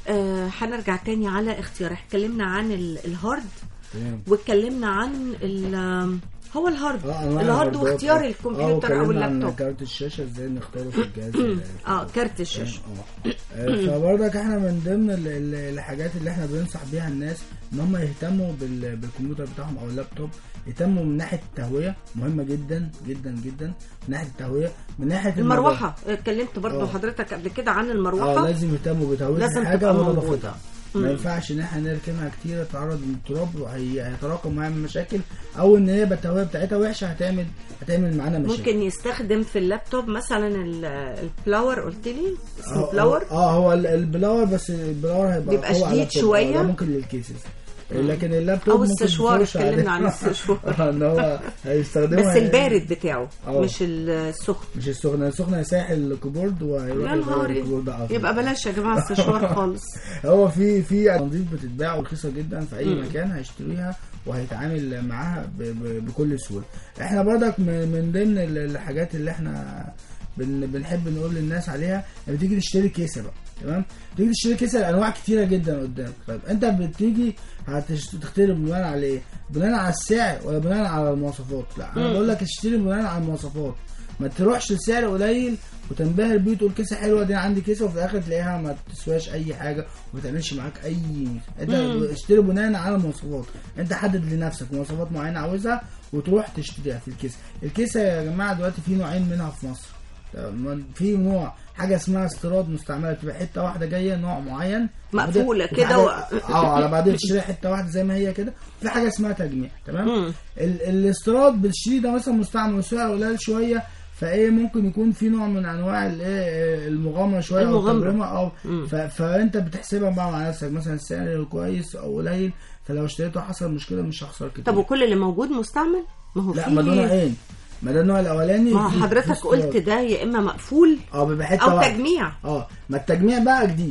آه، هنرجع تاني على اختيار اتكلمنا عن ال- الهارد تمام واتكلمنا عن ال- آم، هو الهارد اه انواع الهارد الهاردات. واختيار اه الكمبيوتر او واتكلمنا عن اللابتوب كارت الشاشه ازاي نختاره في الجهاز ال- اه كارت الشاشه اه آه، فبرضك احنا من ضمن ال- ال- الحاجات اللي احنا بننصح بيها الناس ان هم يهتموا بال- بالكمبيوتر بتاعهم او اللابتوب يهتموا من ناحيه التهويه مهمه جدا جدا جدا من ناحيه التهويه من ناحيه المروحه اتكلمت برضو آه. حضرتك قبل كده عن اه المروحه لازم يهتموا بتهويه لازم الحاجه تبقى ونظافتها موجودة. ما مم. ينفعش ان احنا نركنها كتير تتعرض للتراب وهيتراكم معاها مشاكل او ان هي يبقى التهويه بتاعتها وحشه هتعمل هتعمل معانا مشاكل ممكن يستخدم في اللابتوب مثلا ال- البلاور قلت لي اسمه اه بلاور اه آه، هو ال- البلاور بس البلاور هيبقى بيبقى قوي على شديد اللابتوب. شوية. آه، ده ممكن للكيسز لكن اللابتوب او ممكن السشوار تفرش عليه. اتكلمنا عن السشوار اه ان هو هيستخدمه بس هي- البارد بتاعه اه. مش السخن مش السخن السخن هيساح الكيبورد وهيروح يا يغير نهاري الكيبورد ده أصلاً. يبقى بلاش يا جماعه السشوار خالص هو في في تنظيف بتتباع ورخيصه جدا في اي مم. مكان هيشتريها وهيتعامل معاها ب- ب- بكل سهوله احنا برضك من من ضمن ال- الحاجات اللي احنا بن بنحب نقول للناس عليها لما تيجي تشتري كيسه بقى تمام تيجي تشتري كيسه لانواع كتيره جدا قدامك طيب انت بتيجي هتختار بناء على ايه بناء على السعر ولا بناء على المواصفات لا انا مم. بقول لك اشتري بناء على المواصفات ما تروحش لسعر قليل وتنبهر بيه تقول كيسه حلوه دي أنا عندي كيسه وفي الاخر تلاقيها ما تسواش اي حاجه وما تعملش معاك اي انت مم. اشتري بناء على المواصفات انت حدد لنفسك مواصفات معينه عاوزها وتروح تشتريها في الكيسه الكيسه يا جماعه دلوقتي في نوعين منها في مصر تمام؟ في نوع حاجه اسمها استيراد مستعمله تبقى حته واحده جايه نوع معين مقفولة وفي كده حاجة- و- اه على بعدين تشتري حته واحده زي ما هي كده في حاجه اسمها تجميع تمام مم. ال- الاستيراد بالشيء ده مثلا مستعمل وسعره قليل شويه فايه ممكن يكون في نوع من انواع الايه المغامره شويه او المغامرة. التجربه او مم. ف... فانت بتحسبها بقى مع نفسك مثلا السعر كويس او قليل فلو اشتريته حصل مشكله مش هخسر كتير طب وكل اللي موجود مستعمل ما هو لا في ما ده نوعين ما ده النوع الاولاني ما هو في- حضرتك في استيراد. قلت ده يا اما مقفول اه بيبقى حته او واحدة. تجميع اه ما التجميع بقى جديد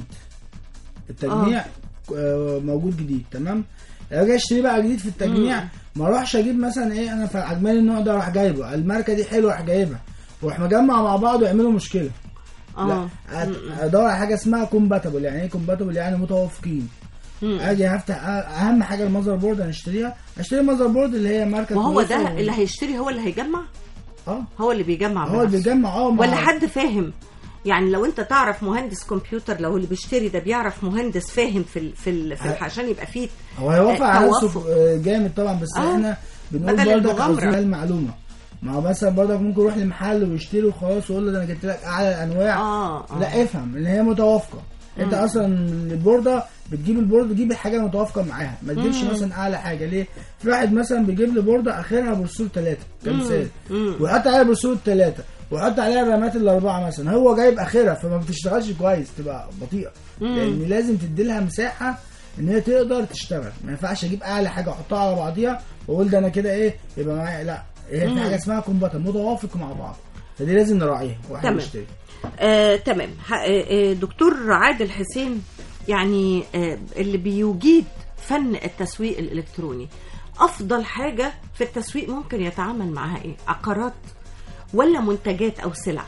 التجميع آه. موجود جديد تمام لو جاي اشتري بقى جديد في التجميع ما اروحش اجيب مثلا ايه انا ف- عجباني النوع ده اروح جايبه الماركه دي حلوه اروح جايبها واروح مجمع مع بعض ويعملوا مشكله اه لا أت- ادور على حاجه اسمها كومباتبل يعني ايه كومباتبل يعني متوافقين مم. اجي هفتح أ- اهم حاجه المذر بورد هنشتريها اشتري مذر بورد اللي هي ماركه وهو كويسة ده و- اللي هيشتري هو اللي هيجمع اه هو اللي بيجمع هو اللي بنفسه. بيجمع اه مع- ولا حد فاهم يعني لو انت تعرف مهندس كمبيوتر لو اللي بيشتري ده بيعرف مهندس فاهم في ال في, ال في ال عشان يبقى فيه هو هيوافق آه، على توافق. نفسه آه، جامد طبعا بس آه. احنا بنقول بدل برضك المغامرة. عاوزين المعلومه ما هو مثلا برضك ممكن يروح لمحل ويشتري وخلاص ويقول له ده انا جبت لك اعلى الانواع اه اه لا افهم ان هي متوافقه انت اصلا البورده بتجيب البورده تجيب الحاجه المتوافقه معاها ما تجيبش مثلا اعلى حاجه ليه في واحد مثلا بيجيب لي بورده اخرها بروسول ثلاثه كمثال مم. ويحط عليها بروسول ثلاثه ويحط عليها الرامات الاربعه مثلا هو جايب اخرها فما بتشتغلش كويس تبقى بطيئه لان لازم تدي لها مساحه ان هي تقدر تشتغل ما ينفعش اجيب اعلى حاجه احطها على بعضيها واقول ده انا كده ايه يبقى معايا لا هي في حاجه اسمها كومباتل متوافق مع بعض فدي لازم نراعيها واحنا تمام. بنشتري آه، تمام ه- آه، آه، دكتور عادل حسين يعني آه، اللي بيجيد فن التسويق الالكتروني افضل حاجه في التسويق ممكن يتعامل معاها ايه عقارات ولا منتجات او سلع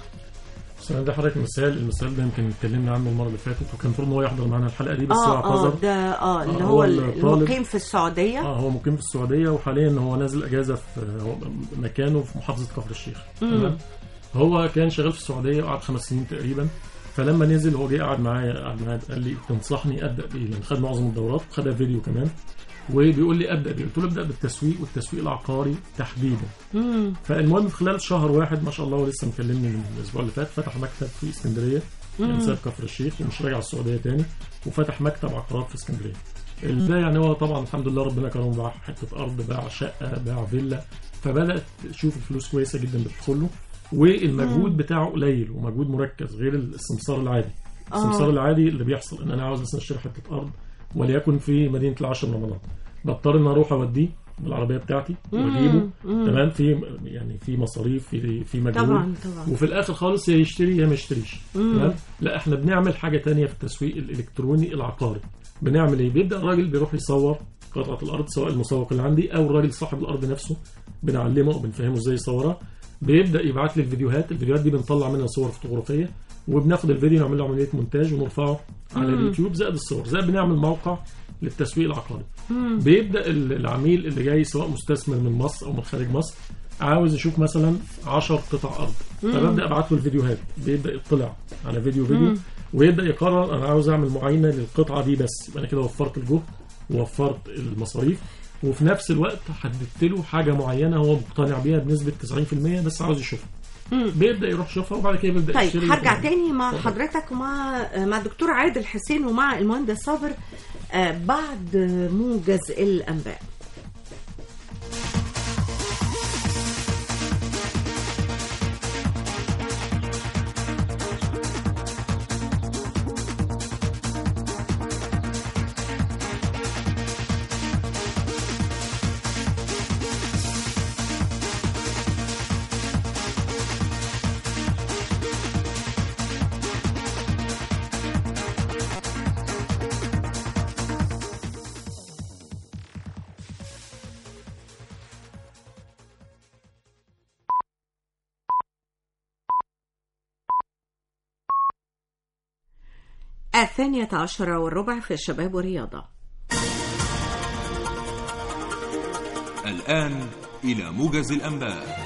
بس انا ده حضرتك مثال المثال ده يمكن اتكلمنا عنه المره اللي فاتت وكان المفروض ان هو يحضر معانا الحلقه دي بس هو اه اه اعتذر ده اه اللي آه، هو هو الطالب- المقيم في السعوديه اه هو مقيم في السعوديه وحاليا هو نازل اجازه في هو مكانه في محافظه كفر الشيخ تمام هو كان شغال في السعوديه وقعد خمس سنين تقريبا فلما نزل هو جه قعد معايا قعد معايا قال لي تنصحني ابدا بايه؟ يعني خد معظم الدورات خدها فيديو كمان وبيقول لي ابدا بايه؟ قلت له ابدا بالتسويق والتسويق العقاري تحديدا مم. فالمهم في خلال شهر واحد ما شاء الله هو لسه مكلمني من الاسبوع اللي فات فتح مكتب في اسكندريه يعني ساب كفر الشيخ ومش راجع السعوديه تاني وفتح مكتب عقارات في اسكندريه ده يعني هو طبعا الحمد لله ربنا كرمه باع حته ارض باع شقه باع فيلا فبدات تشوف الفلوس كويسه جدا بتدخل له والمجهود بتاعه قليل ومجهود مركز غير السمسار العادي السمسار العادي اللي بيحصل ان انا عاوز مثلا اشتري حته ارض وليكن في مدينه العاشر من رمضان بضطر ان اروح اوديه بالعربيه بتاعتي واجيبه تمام في يعني في مصاريف في في مجهود طبعا طبعا وفي الاخر خالص يا يشتري يا ما يشتريش تمام لا احنا بنعمل حاجه تانية في التسويق الالكتروني العقاري بنعمل ايه بيبدا الراجل بيروح يصور قطعه الارض سواء المسوق اللي عندي او الراجل صاحب الارض نفسه بنعلمه وبنفهمه ازاي يصورها بيبدا يبعت لي الفيديوهات الفيديوهات دي بنطلع منها صور فوتوغرافيه وبناخد الفيديو نعمل له عمليه مونتاج ونرفعه على اليوتيوب زائد الصور زائد بنعمل موقع للتسويق العقاري بيبدا ال- العميل اللي جاي سواء مستثمر من مصر او من خارج مصر عاوز يشوف مثلا 10 قطع ارض فببدا ابعت له الفيديوهات بيبدا يطلع على فيديو فيديو ويبدا يقرر انا عاوز اعمل معاينه للقطعه دي بس يبقى انا كده وفرت الجهد ووفرت المصاريف وفي نفس الوقت حددت له حاجه معينه هو مقتنع بيها بنسبه 90% بس عاوز يشوفها بيبدا يروح يشوفها وبعد كده بيبدا طيب يشتري هرجع تاني مع حضرتك ومع مع الدكتور عادل حسين ومع المهندس صابر آه، بعد موجز الانباء الثانية عشرة والربع في الشباب والرياضة الآن إلى موجز الأنباء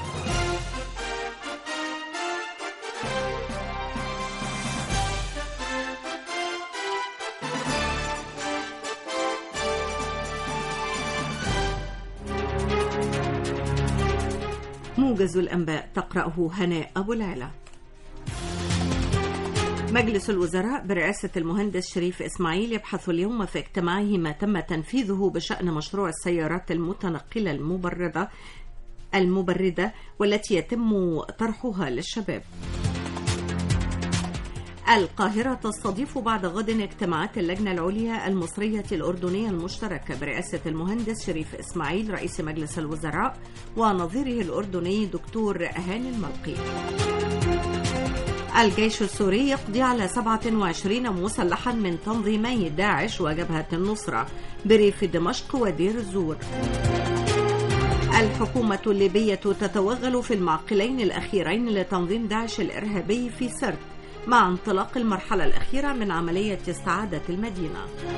موجز الأنباء تقرأه هناء أبو العلا مجلس الوزراء برئاسة المهندس شريف إسماعيل يبحث اليوم في اجتماعه ما تم تنفيذه بشأن مشروع السيارات المتنقلة المبردة المبردة والتي يتم طرحها للشباب القاهرة تستضيف بعد غد اجتماعات اللجنة العليا المصرية الأردنية المشتركة برئاسة المهندس شريف إسماعيل رئيس مجلس الوزراء ونظيره الأردني دكتور هاني الملقي الجيش السوري يقضي على 27 مسلحا من تنظيمي داعش وجبهة النصرة بريف دمشق ودير الزور الحكومة الليبية تتوغل في المعقلين الأخيرين لتنظيم داعش الإرهابي في سرت مع انطلاق المرحلة الأخيرة من عملية استعادة المدينة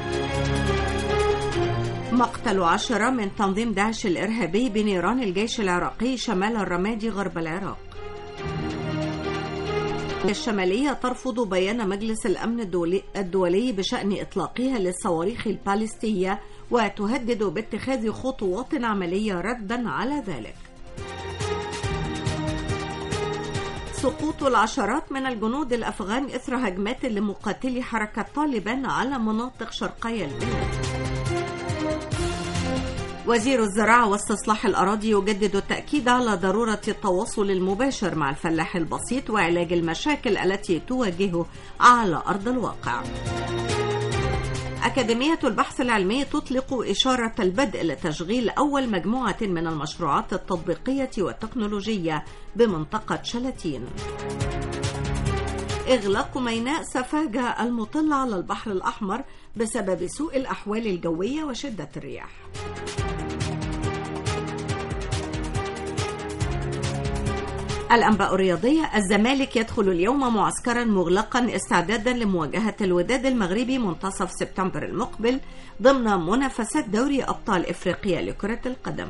مقتل عشرة من تنظيم داعش الإرهابي بنيران الجيش العراقي شمال الرمادي غرب العراق الشمالية ترفض بيان مجلس الأمن الدولي, الدولي بشأن إطلاقها للصواريخ البالستية وتهدد باتخاذ خطوات عملية ردا على ذلك سقوط العشرات من الجنود الأفغان إثر هجمات لمقاتلي حركة طالبان على مناطق شرقي البلاد وزير الزراعة واستصلاح الأراضي يجدد التأكيد على ضرورة التواصل المباشر مع الفلاح البسيط وعلاج المشاكل التي تواجهه على أرض الواقع. أكاديمية البحث العلمي تطلق إشارة البدء لتشغيل أول مجموعة من المشروعات التطبيقية والتكنولوجية بمنطقة شلاتين. إغلاق ميناء سفاجة المطلة على البحر الأحمر بسبب سوء الأحوال الجوية وشدة الرياح. الأنباء الرياضية الزمالك يدخل اليوم معسكرا مغلقا استعدادا لمواجهة الوداد المغربي منتصف سبتمبر المقبل ضمن منافسات دوري أبطال إفريقيا لكرة القدم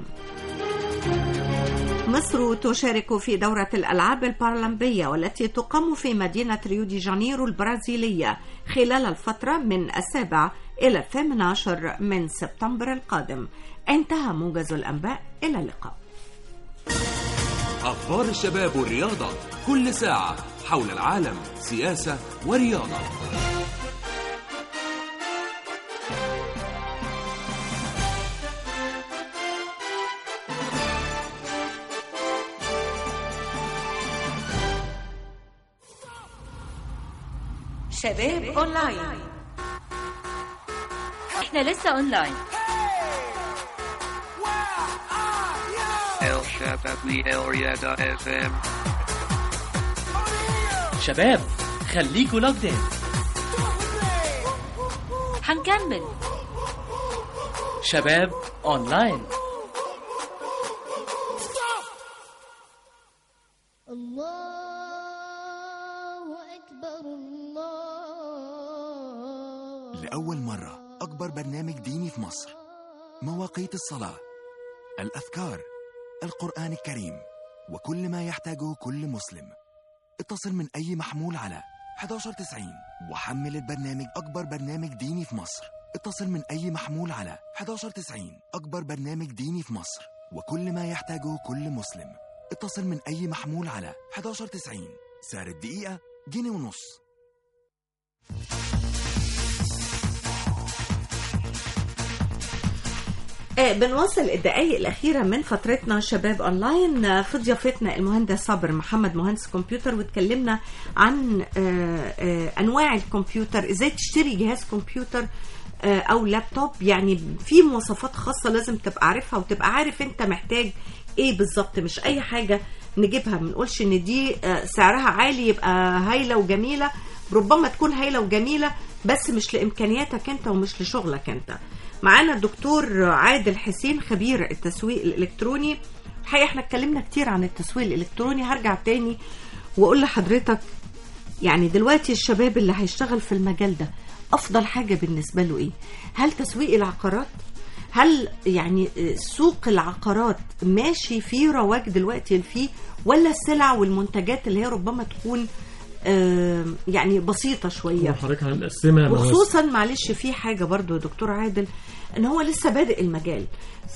مصر تشارك في دورة الألعاب البارالمبية والتي تقام في مدينة ريو دي جانيرو البرازيلية خلال الفترة من السابع إلى الثامن عشر من سبتمبر القادم انتهى موجز الأنباء إلى اللقاء أخبار الشباب والرياضة كل ساعة حول العالم سياسة ورياضة شباب اونلاين احنا لسه اونلاين El Shabawi El Yada FM. شباب خليكوا لوكد ان هنكمل شباب اونلاين لأول مرة أكبر برنامج ديني في مصر مواقيت الصلاة الأذكار القرآن الكريم وكل ما يحتاجه كل مسلم اتصل من أي محمول على 1190 وحمل البرنامج أكبر برنامج ديني في مصر اتصل من أي محمول على 1190 أكبر برنامج ديني في مصر وكل ما يحتاجه كل مسلم اتصل من أي محمول على 1190 سعر الدقيقة جنيه ونص آه، بنواصل الدقائق الأخيرة من فترتنا شباب أونلاين آه، في ضيافتنا المهندس صابر محمد مهندس كمبيوتر واتكلمنا عن آه، آه، أنواع الكمبيوتر إزاي تشتري جهاز كمبيوتر آه، أو لابتوب يعني في مواصفات خاصة لازم تبقى عارفها وتبقى عارف أنت محتاج إيه بالظبط مش أي حاجة نجيبها ما نقولش إن دي آه، سعرها عالي يبقى هايلة وجميلة ربما تكون هايلة وجميلة بس مش لإمكانياتك أنت ومش لشغلك أنت معانا الدكتور عادل حسين خبير التسويق الالكتروني الحقيقه احنا اتكلمنا كتير عن التسويق الالكتروني هرجع تاني واقول لحضرتك يعني دلوقتي الشباب اللي هيشتغل في المجال ده افضل حاجه بالنسبه له ايه هل تسويق العقارات هل يعني سوق العقارات ماشي فيه رواج دلوقتي فيه ولا السلع والمنتجات اللي هي ربما تكون آه، يعني بسيطه شويه حضرتك هنقسمها مواسم. وخصوصا معلش في حاجه برضو يا دكتور عادل ان هو لسه بادئ المجال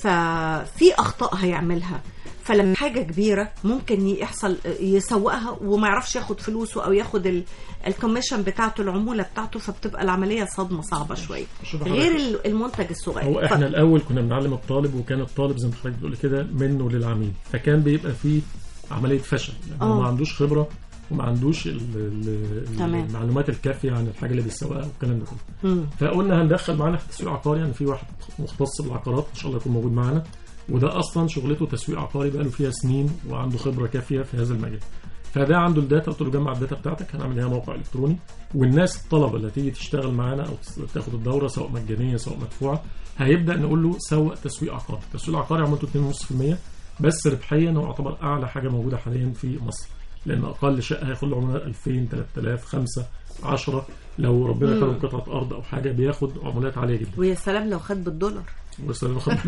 ففي اخطاء هيعملها فلما حاجه كبيره ممكن يحصل يسوقها وما يعرفش ياخد فلوسه او ياخد ال- الكوميشن بتاعته العموله بتاعته فبتبقى العمليه صدمه صعبه شويه شوف غير حضرتك. ال- المنتج الصغير هو احنا اتفضل. الاول كنا بنعلم الطالب وكان الطالب زي ما حضرتك بتقول كده منه للعميل فكان بيبقى فيه عمليه فشل يعني هو آه. ما عندوش خبره وما عندوش ال- ال- تمام. المعلومات الكافيه عن الحاجه اللي بيسوقها والكلام ده كله مم. فقلنا هندخل معانا في التسويق العقاري يعني في واحد مختص بالعقارات ان شاء الله يكون موجود معانا وده اصلا شغلته تسويق عقاري بقاله فيها سنين وعنده خبره كافيه في هذا المجال فده عنده الداتا قلت له جمع الداتا بتاعتك هنعمل لها موقع الكتروني والناس الطلبه اللي تيجي تشتغل معانا او تاخد الدوره سواء مجانيه سواء مدفوعه هيبدا نقول له سوق تسويق عقاري التسويق العقاري عملته 2.5% بس ربحيا هو يعتبر اعلى حاجه موجوده حاليا في مصر لان اقل شقه هياخد له عمولات 2000 3000 5 10 لو ربنا مم. كرم قطعه ارض او حاجه بياخد عمولات عاليه جدا ويا سلام لو خد بالدولار بس أنا باخد-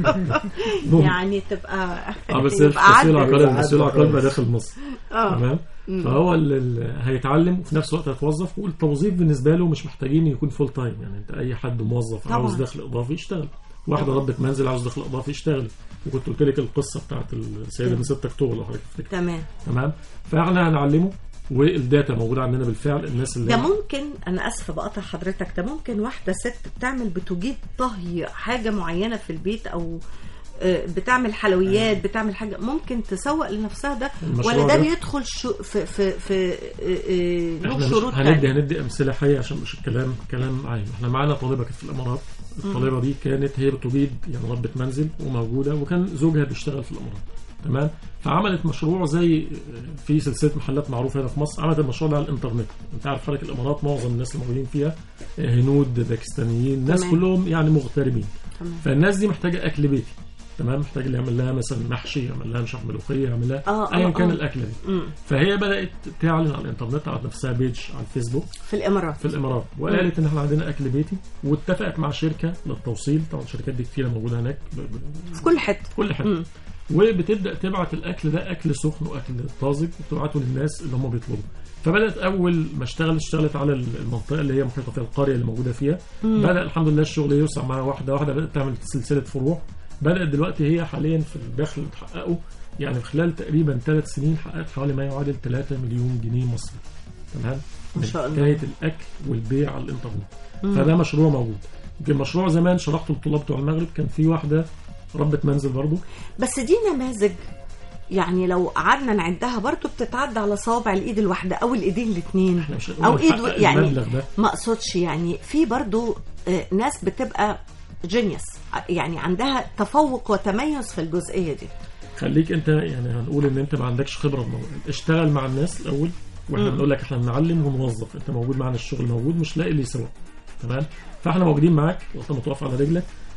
يعني تبقى اه بس يبقى التسويق عدل. العقاري التسويق العقاري بقى داخل مصر اه تمام مم. فهو ال- ال- هيتعلم وفي نفس الوقت هيتوظف والتوظيف بالنسبه له مش محتاجين يكون فول تايم يعني انت اي حد موظف طبعاً. عاوز دخل اضافي يشتغل واحده ربة منزل عاوز دخل اضافي يشتغل وكنت قلت لك القصه بتاعت السيده من 6 اكتوبر لو حضرتك تفتكر تمام تمام فاحنا هنعلمه والداتا موجوده عندنا بالفعل الناس اللي ده ممكن انا اسفه بقطع حضرتك ده ممكن واحده ست بتعمل بتجيب طهي حاجه معينه في البيت او آه، بتعمل حلويات بتعمل حاجه ممكن تسوق لنفسها ده المشروع ولا ده ده- بيدخل شو في في في آه، آه، احنا له مش شروط هندي تانية هندي امثله حيه عشان مش الكلام كلام عام احنا معانا طالبه كانت في الامارات الطالبه دي كانت هي بتجيد يعني ربة منزل وموجوده وكان زوجها بيشتغل في الامارات تمام فعملت مشروع زي في سلسله محلات معروفه هنا في مصر عملت المشروع ده على الانترنت انت عارف حضرتك الامارات معظم الناس اللي موجودين فيها هنود باكستانيين ناس تمام. كلهم يعني مغتربين تمام. فالناس دي محتاجه اكل بيتي تمام محتاج اللي يعمل لها مثلا محشي يعمل لها مش عارف ملوخيه يعمل لها آه، ايا آه، كان آه. الاكله دي مم. فهي بدات تعلن على الانترنت على نفسها بيج على الفيسبوك في الامارات في الامارات وقالت ان احنا عندنا اكل بيتي واتفقت مع شركه للتوصيل طبعا الشركات دي كتيره موجوده هناك ب- ب- في كل حته في كل حته مم. وبتبدا تبعت الاكل ده اكل سخن واكل طازج وتبعته للناس اللي هم بيطلبوا فبدات اول ما اشتغلت اشتغلت على المنطقه اللي هي محيطه فيها القريه اللي موجوده فيها بدا الحمد لله الشغل يوسع معاها واحده واحده بدات تعمل سلسله فروع بدات دلوقتي هي حاليا في الدخل اللي بتحققه يعني في خلال تقريبا ثلاث سنين حققت حوالي ما يعادل 3 مليون جنيه مصري تمام ما شاء من الله. حكايه الاكل والبيع على الانترنت فده مشروع موجود يمكن مشروع زمان شرحته للطلاب بتوع المغرب كان في واحده ربة منزل برضه بس دي نماذج يعني لو قعدنا نعدها برضو بتتعدى على صوابع الايد الواحده او الايدين الاثنين احنا مش هنقول او ايد نحقق يعني المبلغ ده. ما اقصدش يعني في برضو آه، ناس بتبقى جينيوس يعني عندها تفوق وتميز في الجزئيه دي خليك انت يعني هنقول ان انت ما عندكش خبره في الموضوع اشتغل مع الناس الاول واحنا مم. بنقول لك احنا بنعلم ونوظف انت موجود معانا الشغل موجود مش لاقي اللي يسوق تمام فاحنا موجودين معاك وقت ما تقف على رجلك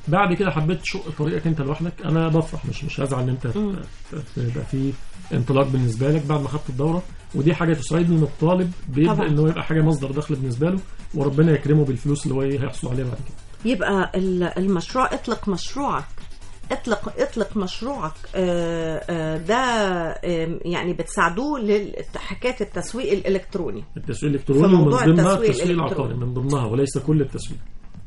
بعد كده حبيت تشق طريقك انت لوحدك انا بفرح مش مش هزعل ان انت ت- مم. ت- يبقى في انطلاق بالنسبه لك بعد ما خدت الدوره ودي حاجه تسعدني ان الطالب بيبدا طبعا. ان هو يبقى حاجه مصدر دخل بالنسبه له وربنا يكرمه بالفلوس اللي هو ايه هيحصل عليها بعد كده يبقى ال- المشروع اطلق مشروعك اطلق اطلق مشروعك آه، آه، ده آه، يعني بتساعدوه لحكايه التسويق الالكتروني التسويق في الالكتروني ومن موضوع ضمنها التسويق التسويق الإلكتروني. العقاري من ضمنها وليس كل التسويق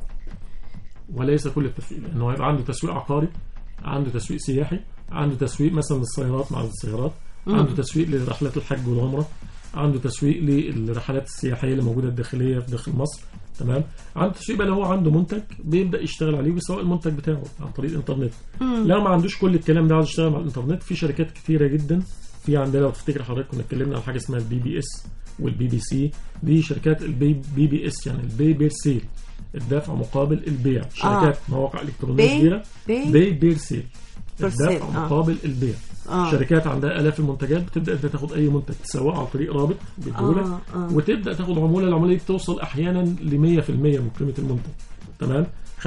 وليس كل التسويق لانه هيبقى عنده تسويق عقاري عنده تسويق سياحي عنده تسويق مثلا للسيارات مع السيارات مم. عنده تسويق لرحلات الحج والعمره عنده تسويق للرحلات السياحيه اللي موجوده الداخليه في داخل مصر تمام عنده تسويق بقى اللي هو عنده منتج بيبدا يشتغل عليه ويسوق المنتج بتاعه عن طريق الانترنت مم. لو ما عندوش كل الكلام ده عاوز يشتغل على الانترنت في شركات كتيره جدا في عندنا لو تفتكر حضرتك كنا اتكلمنا عن حاجه اسمها البي بي اس والبي بي سي دي شركات البي بي بي اس يعني البي بير سيل الدفع مقابل البيع شركات آه. مواقع الكترونيه بي- كبيره بي- بي بير سيل بير سيل، الدفع آه. مقابل البيع آه. شركات عندها الاف المنتجات بتبدا انت تاخد اي منتج تسوقه عن طريق رابط بيديهولك آه، آه. وتبدا تاخد عموله العموله دي بتوصل احيانا ل 100% من قيمه المنتج تمام 75% 50%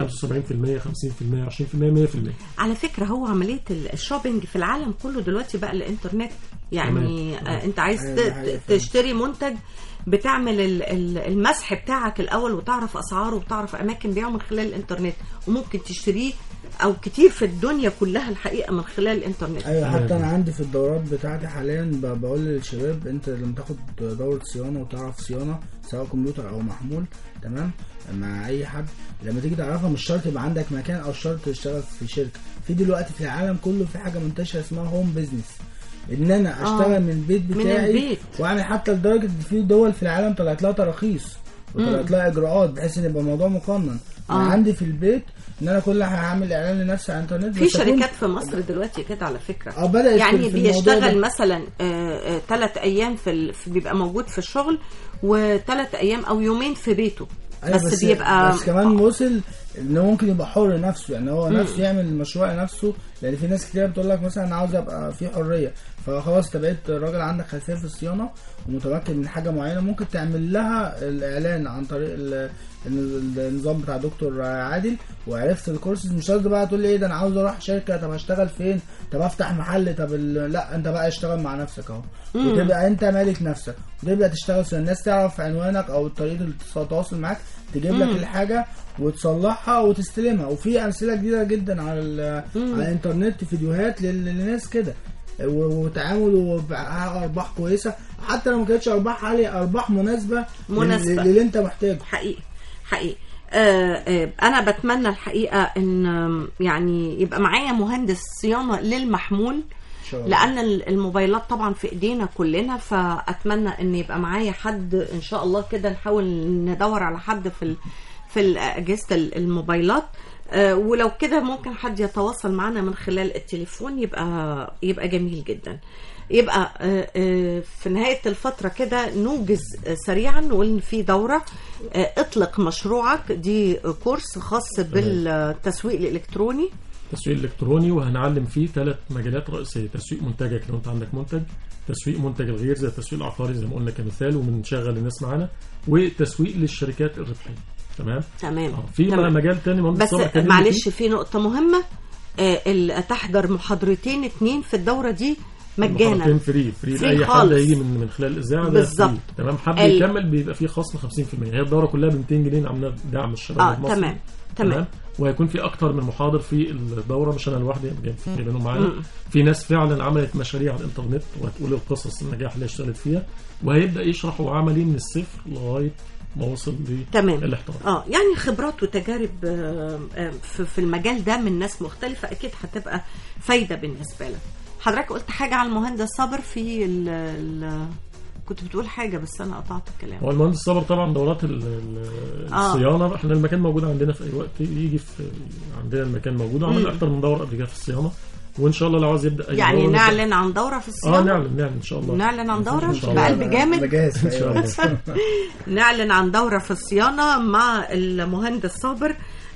20% 100% على فكره هو عمليه ال- الشوبينج في العالم كله دلوقتي بقى الانترنت يعني تمام. آه انت عايز أيوة، ت- دي حقيقة ت- فعلا. تشتري منتج بتعمل ال- ال- المسح بتاعك الاول وتعرف اسعاره وتعرف اماكن بيعه من خلال الانترنت وممكن تشتريه او كتير في الدنيا كلها الحقيقه من خلال الانترنت ايوه حتى انا عندي في الدورات بتاعتي حاليا ب- بقول للشباب انت لما تاخد دوره صيانه وتعرف صيانه سواء كمبيوتر او محمول تمام مع اي حد لما تيجي تعرفها مش شرط يبقى عندك مكان او شرط تشتغل في شركه في دلوقتي في العالم كله في حاجه منتشره اسمها هوم بيزنس ان انا آه. اشتغل من البيت من بتاعي البيت. واعمل حتى لدرجه ان في دول في العالم طلعت لها تراخيص وطلعت لها اجراءات بحيث ان يبقى الموضوع مقنن آه. انا عندي في البيت ان انا كل هعمل اعلان لنفسي على الانترنت في بس أكون- شركات في مصر دلوقتي كده على فكره اه بدأت يعني في- في الموضوع بيشتغل ده. مثلا ثلاث ايام في, ال... في بيبقى موجود في الشغل وثلاث ايام او يومين في بيته أيوة بس, بيبقى بس كمان وصل ان هو ممكن يبقى حر نفسه يعني هو مم. نفسه يعمل المشروع لنفسه لان في ناس كتير بتقول لك مثلا انا عاوز ابقى في حريه فخلاص انت بقيت راجل عندك خلفيه في الصيانه ومتمكن من حاجه معينه ممكن تعمل لها الاعلان عن طريق ال- ال- النظام بتاع دكتور عادل وعرفت الكورسز مش شرط بقى تقول لي ايه ده انا عاوز اروح شركه طب هشتغل فين طب افتح محل طب ال- لا انت بقى اشتغل مع نفسك اهو مم. وتبقى انت مالك نفسك وتبدا تشتغل عشان الناس تعرف عنوانك او طريقه التواصل معاك تجيب لك مم. الحاجه وتصلحها وتستلمها وفي امثله جديده جدا على ال- مم. على الانترنت فيديوهات لل- للناس كده و- وتعاملوا وبقى ارباح كويسه حتى لو ما كانتش ارباح عاليه ارباح مناسبه مناسبة. لل- للي انت محتاجه حقيقي حقيقي آه آه انا بتمنى الحقيقه ان آم، يعني يبقى معايا مهندس صيانه للمحمول ان شاء الله لان ال- الموبايلات طبعا في ايدينا كلنا فاتمنى ان يبقى معايا حد ان شاء الله كده نحاول ندور على حد في ال- في اجهزه ال- الموبايلات آه، ولو كده ممكن حد يتواصل معنا من خلال التليفون يبقى يبقى جميل جدا يبقى آه، آه، في نهاية الفترة كده نوجز آه، سريعا نقول إن في دورة آه، اطلق مشروعك دي كورس خاص بالتسويق الإلكتروني تسويق الكتروني وهنعلم فيه ثلاث مجالات رئيسيه تسويق منتجك لو انت عندك منتج تسويق منتج الغير زي التسويق العقاري زي ما قلنا كمثال وبنشغل الناس معانا وتسويق للشركات الربحيه تمام تمام آه، في تمام. مجال تاني مهندس بس صبري كلمني معلش فيه. في نقطة مهمة آه، ال- تحضر محاضرتين اتنين في الدورة دي محاضرتين مجانا فري فري فري لاي حد خالص. هيجي من من خلال الاذاعه ده بالظبط. فري. تمام حب ال- يكمل بيبقى فيه خصم 50% هي الدوره كلها ب 200 جنيه عاملين دعم الشباب اه المصري تمام تمام وهيكون في اكتر من محاضر في الدوره مش انا لوحدي جايب- جايبينهم معانا مم. في ناس فعلا عملت مشاريع على الانترنت وهتقول القصص النجاح اللي اشتغلت فيها وهيبدا يشرحوا عملي من الصفر لغايه ما وصل تمام للاحتراف اه يعني خبرات وتجارب آه، آه، في في المجال ده من ناس مختلفة أكيد هتبقى فايدة بالنسبة لك حضرتك قلت حاجة على المهندس صابر في ال ال كنت بتقول حاجة بس أنا قطعت الكلام هو المهندس صابر طبعا دورات ال- ال- آه. الصيانه احنا المكان موجود عندنا في اي وقت يجي في عندنا المكان موجود وعملنا مم. اكتر من دوره قبل كده في الصيانه وان شاء الله لو عاوز يبدا اي يعني دورة نبدأ. نعلن عن دورة في الصيانة اه نعلن نعلن ان شاء الله نعلن عن دورة إن شاء الله. بقلب جامد انا جاهز في ان أي شاء وقت. الله نعلن عن دورة في الصيانة مع المهندس صابر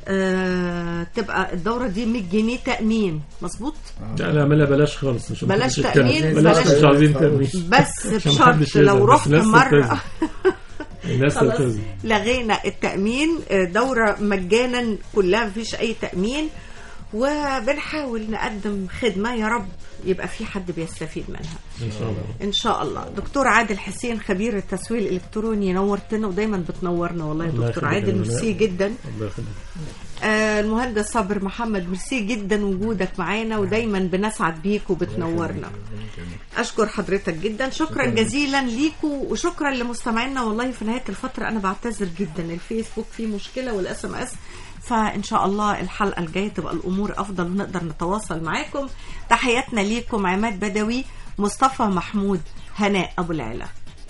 آه تبقى الدورة دي 100 جنيه تأمين مظبوط لا لا لا بلاش خالص عشان بلاش محدش تأمين، يتكلم. بلاش بلاش- مش عايزين تأمين بس عشان بشرط محدش يزعل، لو بس رحت ناس مرة الناس خلاص تلتزم لغينا التأمين آه، دورة مجانا كلها مفيش أي تأمين وبنحاول نقدم خدمة يا رب يبقى في حد بيستفيد منها ان شاء الله ان شاء الله دكتور عادل حسين خبير التسويق الالكتروني نورتنا ودايما بتنورنا والله يا الله دكتور يخليك يا عادل منى. ميرسي جدا الله يخليك آه المهندس صابر محمد ميرسي جدا وجودك معانا ودايما بنسعد بيك وبتنورنا اشكر حضرتك جدا شكرا جزيلا ليكوا وشكرا لمستمعينا والله في نهايه الفتره انا بعتذر جدا الفيسبوك فيه مشكله والاس ام اس فان شاء الله الحلقه الجايه تبقى الامور افضل ونقدر نتواصل معاكم تحياتنا ليكم عماد بدوي مصطفى محمود هناء ابو العلا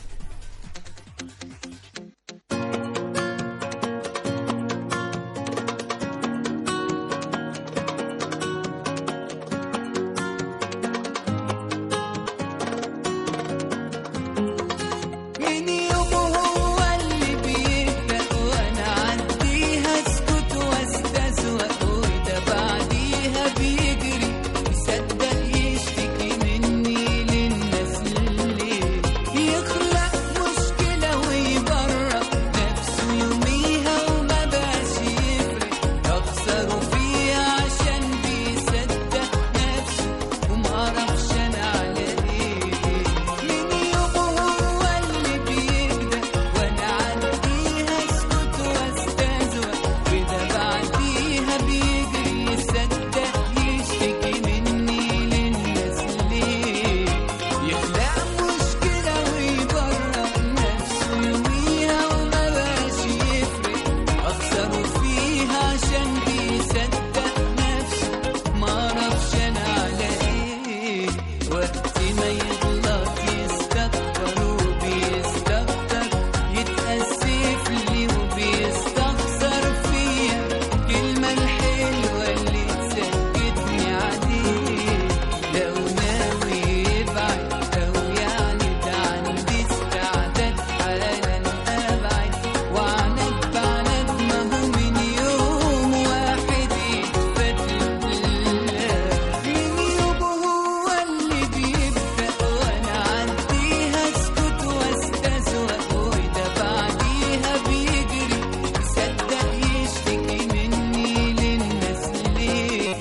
من يومه هو اللي بيبدأ وأنا عديها اسكت واستسوأ وده بعديها بيجري يصدق يشتكي مني للناس ليه يخلق مشكلة ويبرق نفسه يوميها وما بقاش يفرق أخسره فيها عشان بيصدق نفسه ومعرفش أنا على إيه من يومه هو اللي بيبدأ وأنا عديها اسكت واستهزأ وده بعديها بيجري يصدق يشتكي مني للناس ليه يخلق مشكلة ويبرق نفسه يوميها وما بقاش يفرق أخسره فيها عشان بيصدق نفسه معرفش أنا على إيه وقت ما يغلط يستكبر وبيستكتر يتأسف لي وبيستخسر فيا الكلمة الحلوة اللي تسكتني عليه لو ناوي يبعد أو يعني ده عندي استعداد حالا أبعد وعنك بعند ما هو من يوم واحد يتفتل من يومه هو اللي بيبدأ وأنا عديها اسكت واستسوأ وده بعديها بيجري يصدق يشتكي مني للناس ليه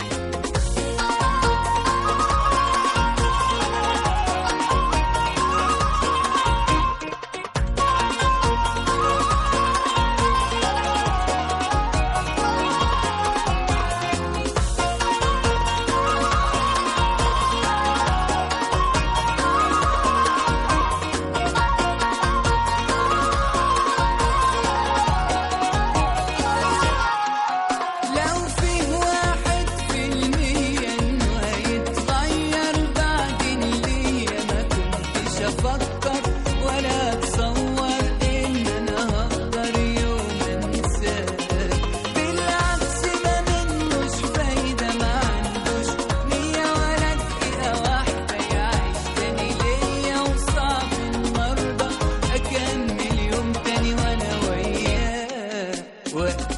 لو فيه واحد في المية إنه هيتغير بعدين ليا ما كنتش أفكر ولا أتصور إن أنا هقدر يوم أنساه بالعكس ما منوش فايدة ما عندوش نية ولا دقيقة واحدة يعيش تاني ليا وصعب النهاردة أكمل يوم تاني وأنا وياه وقت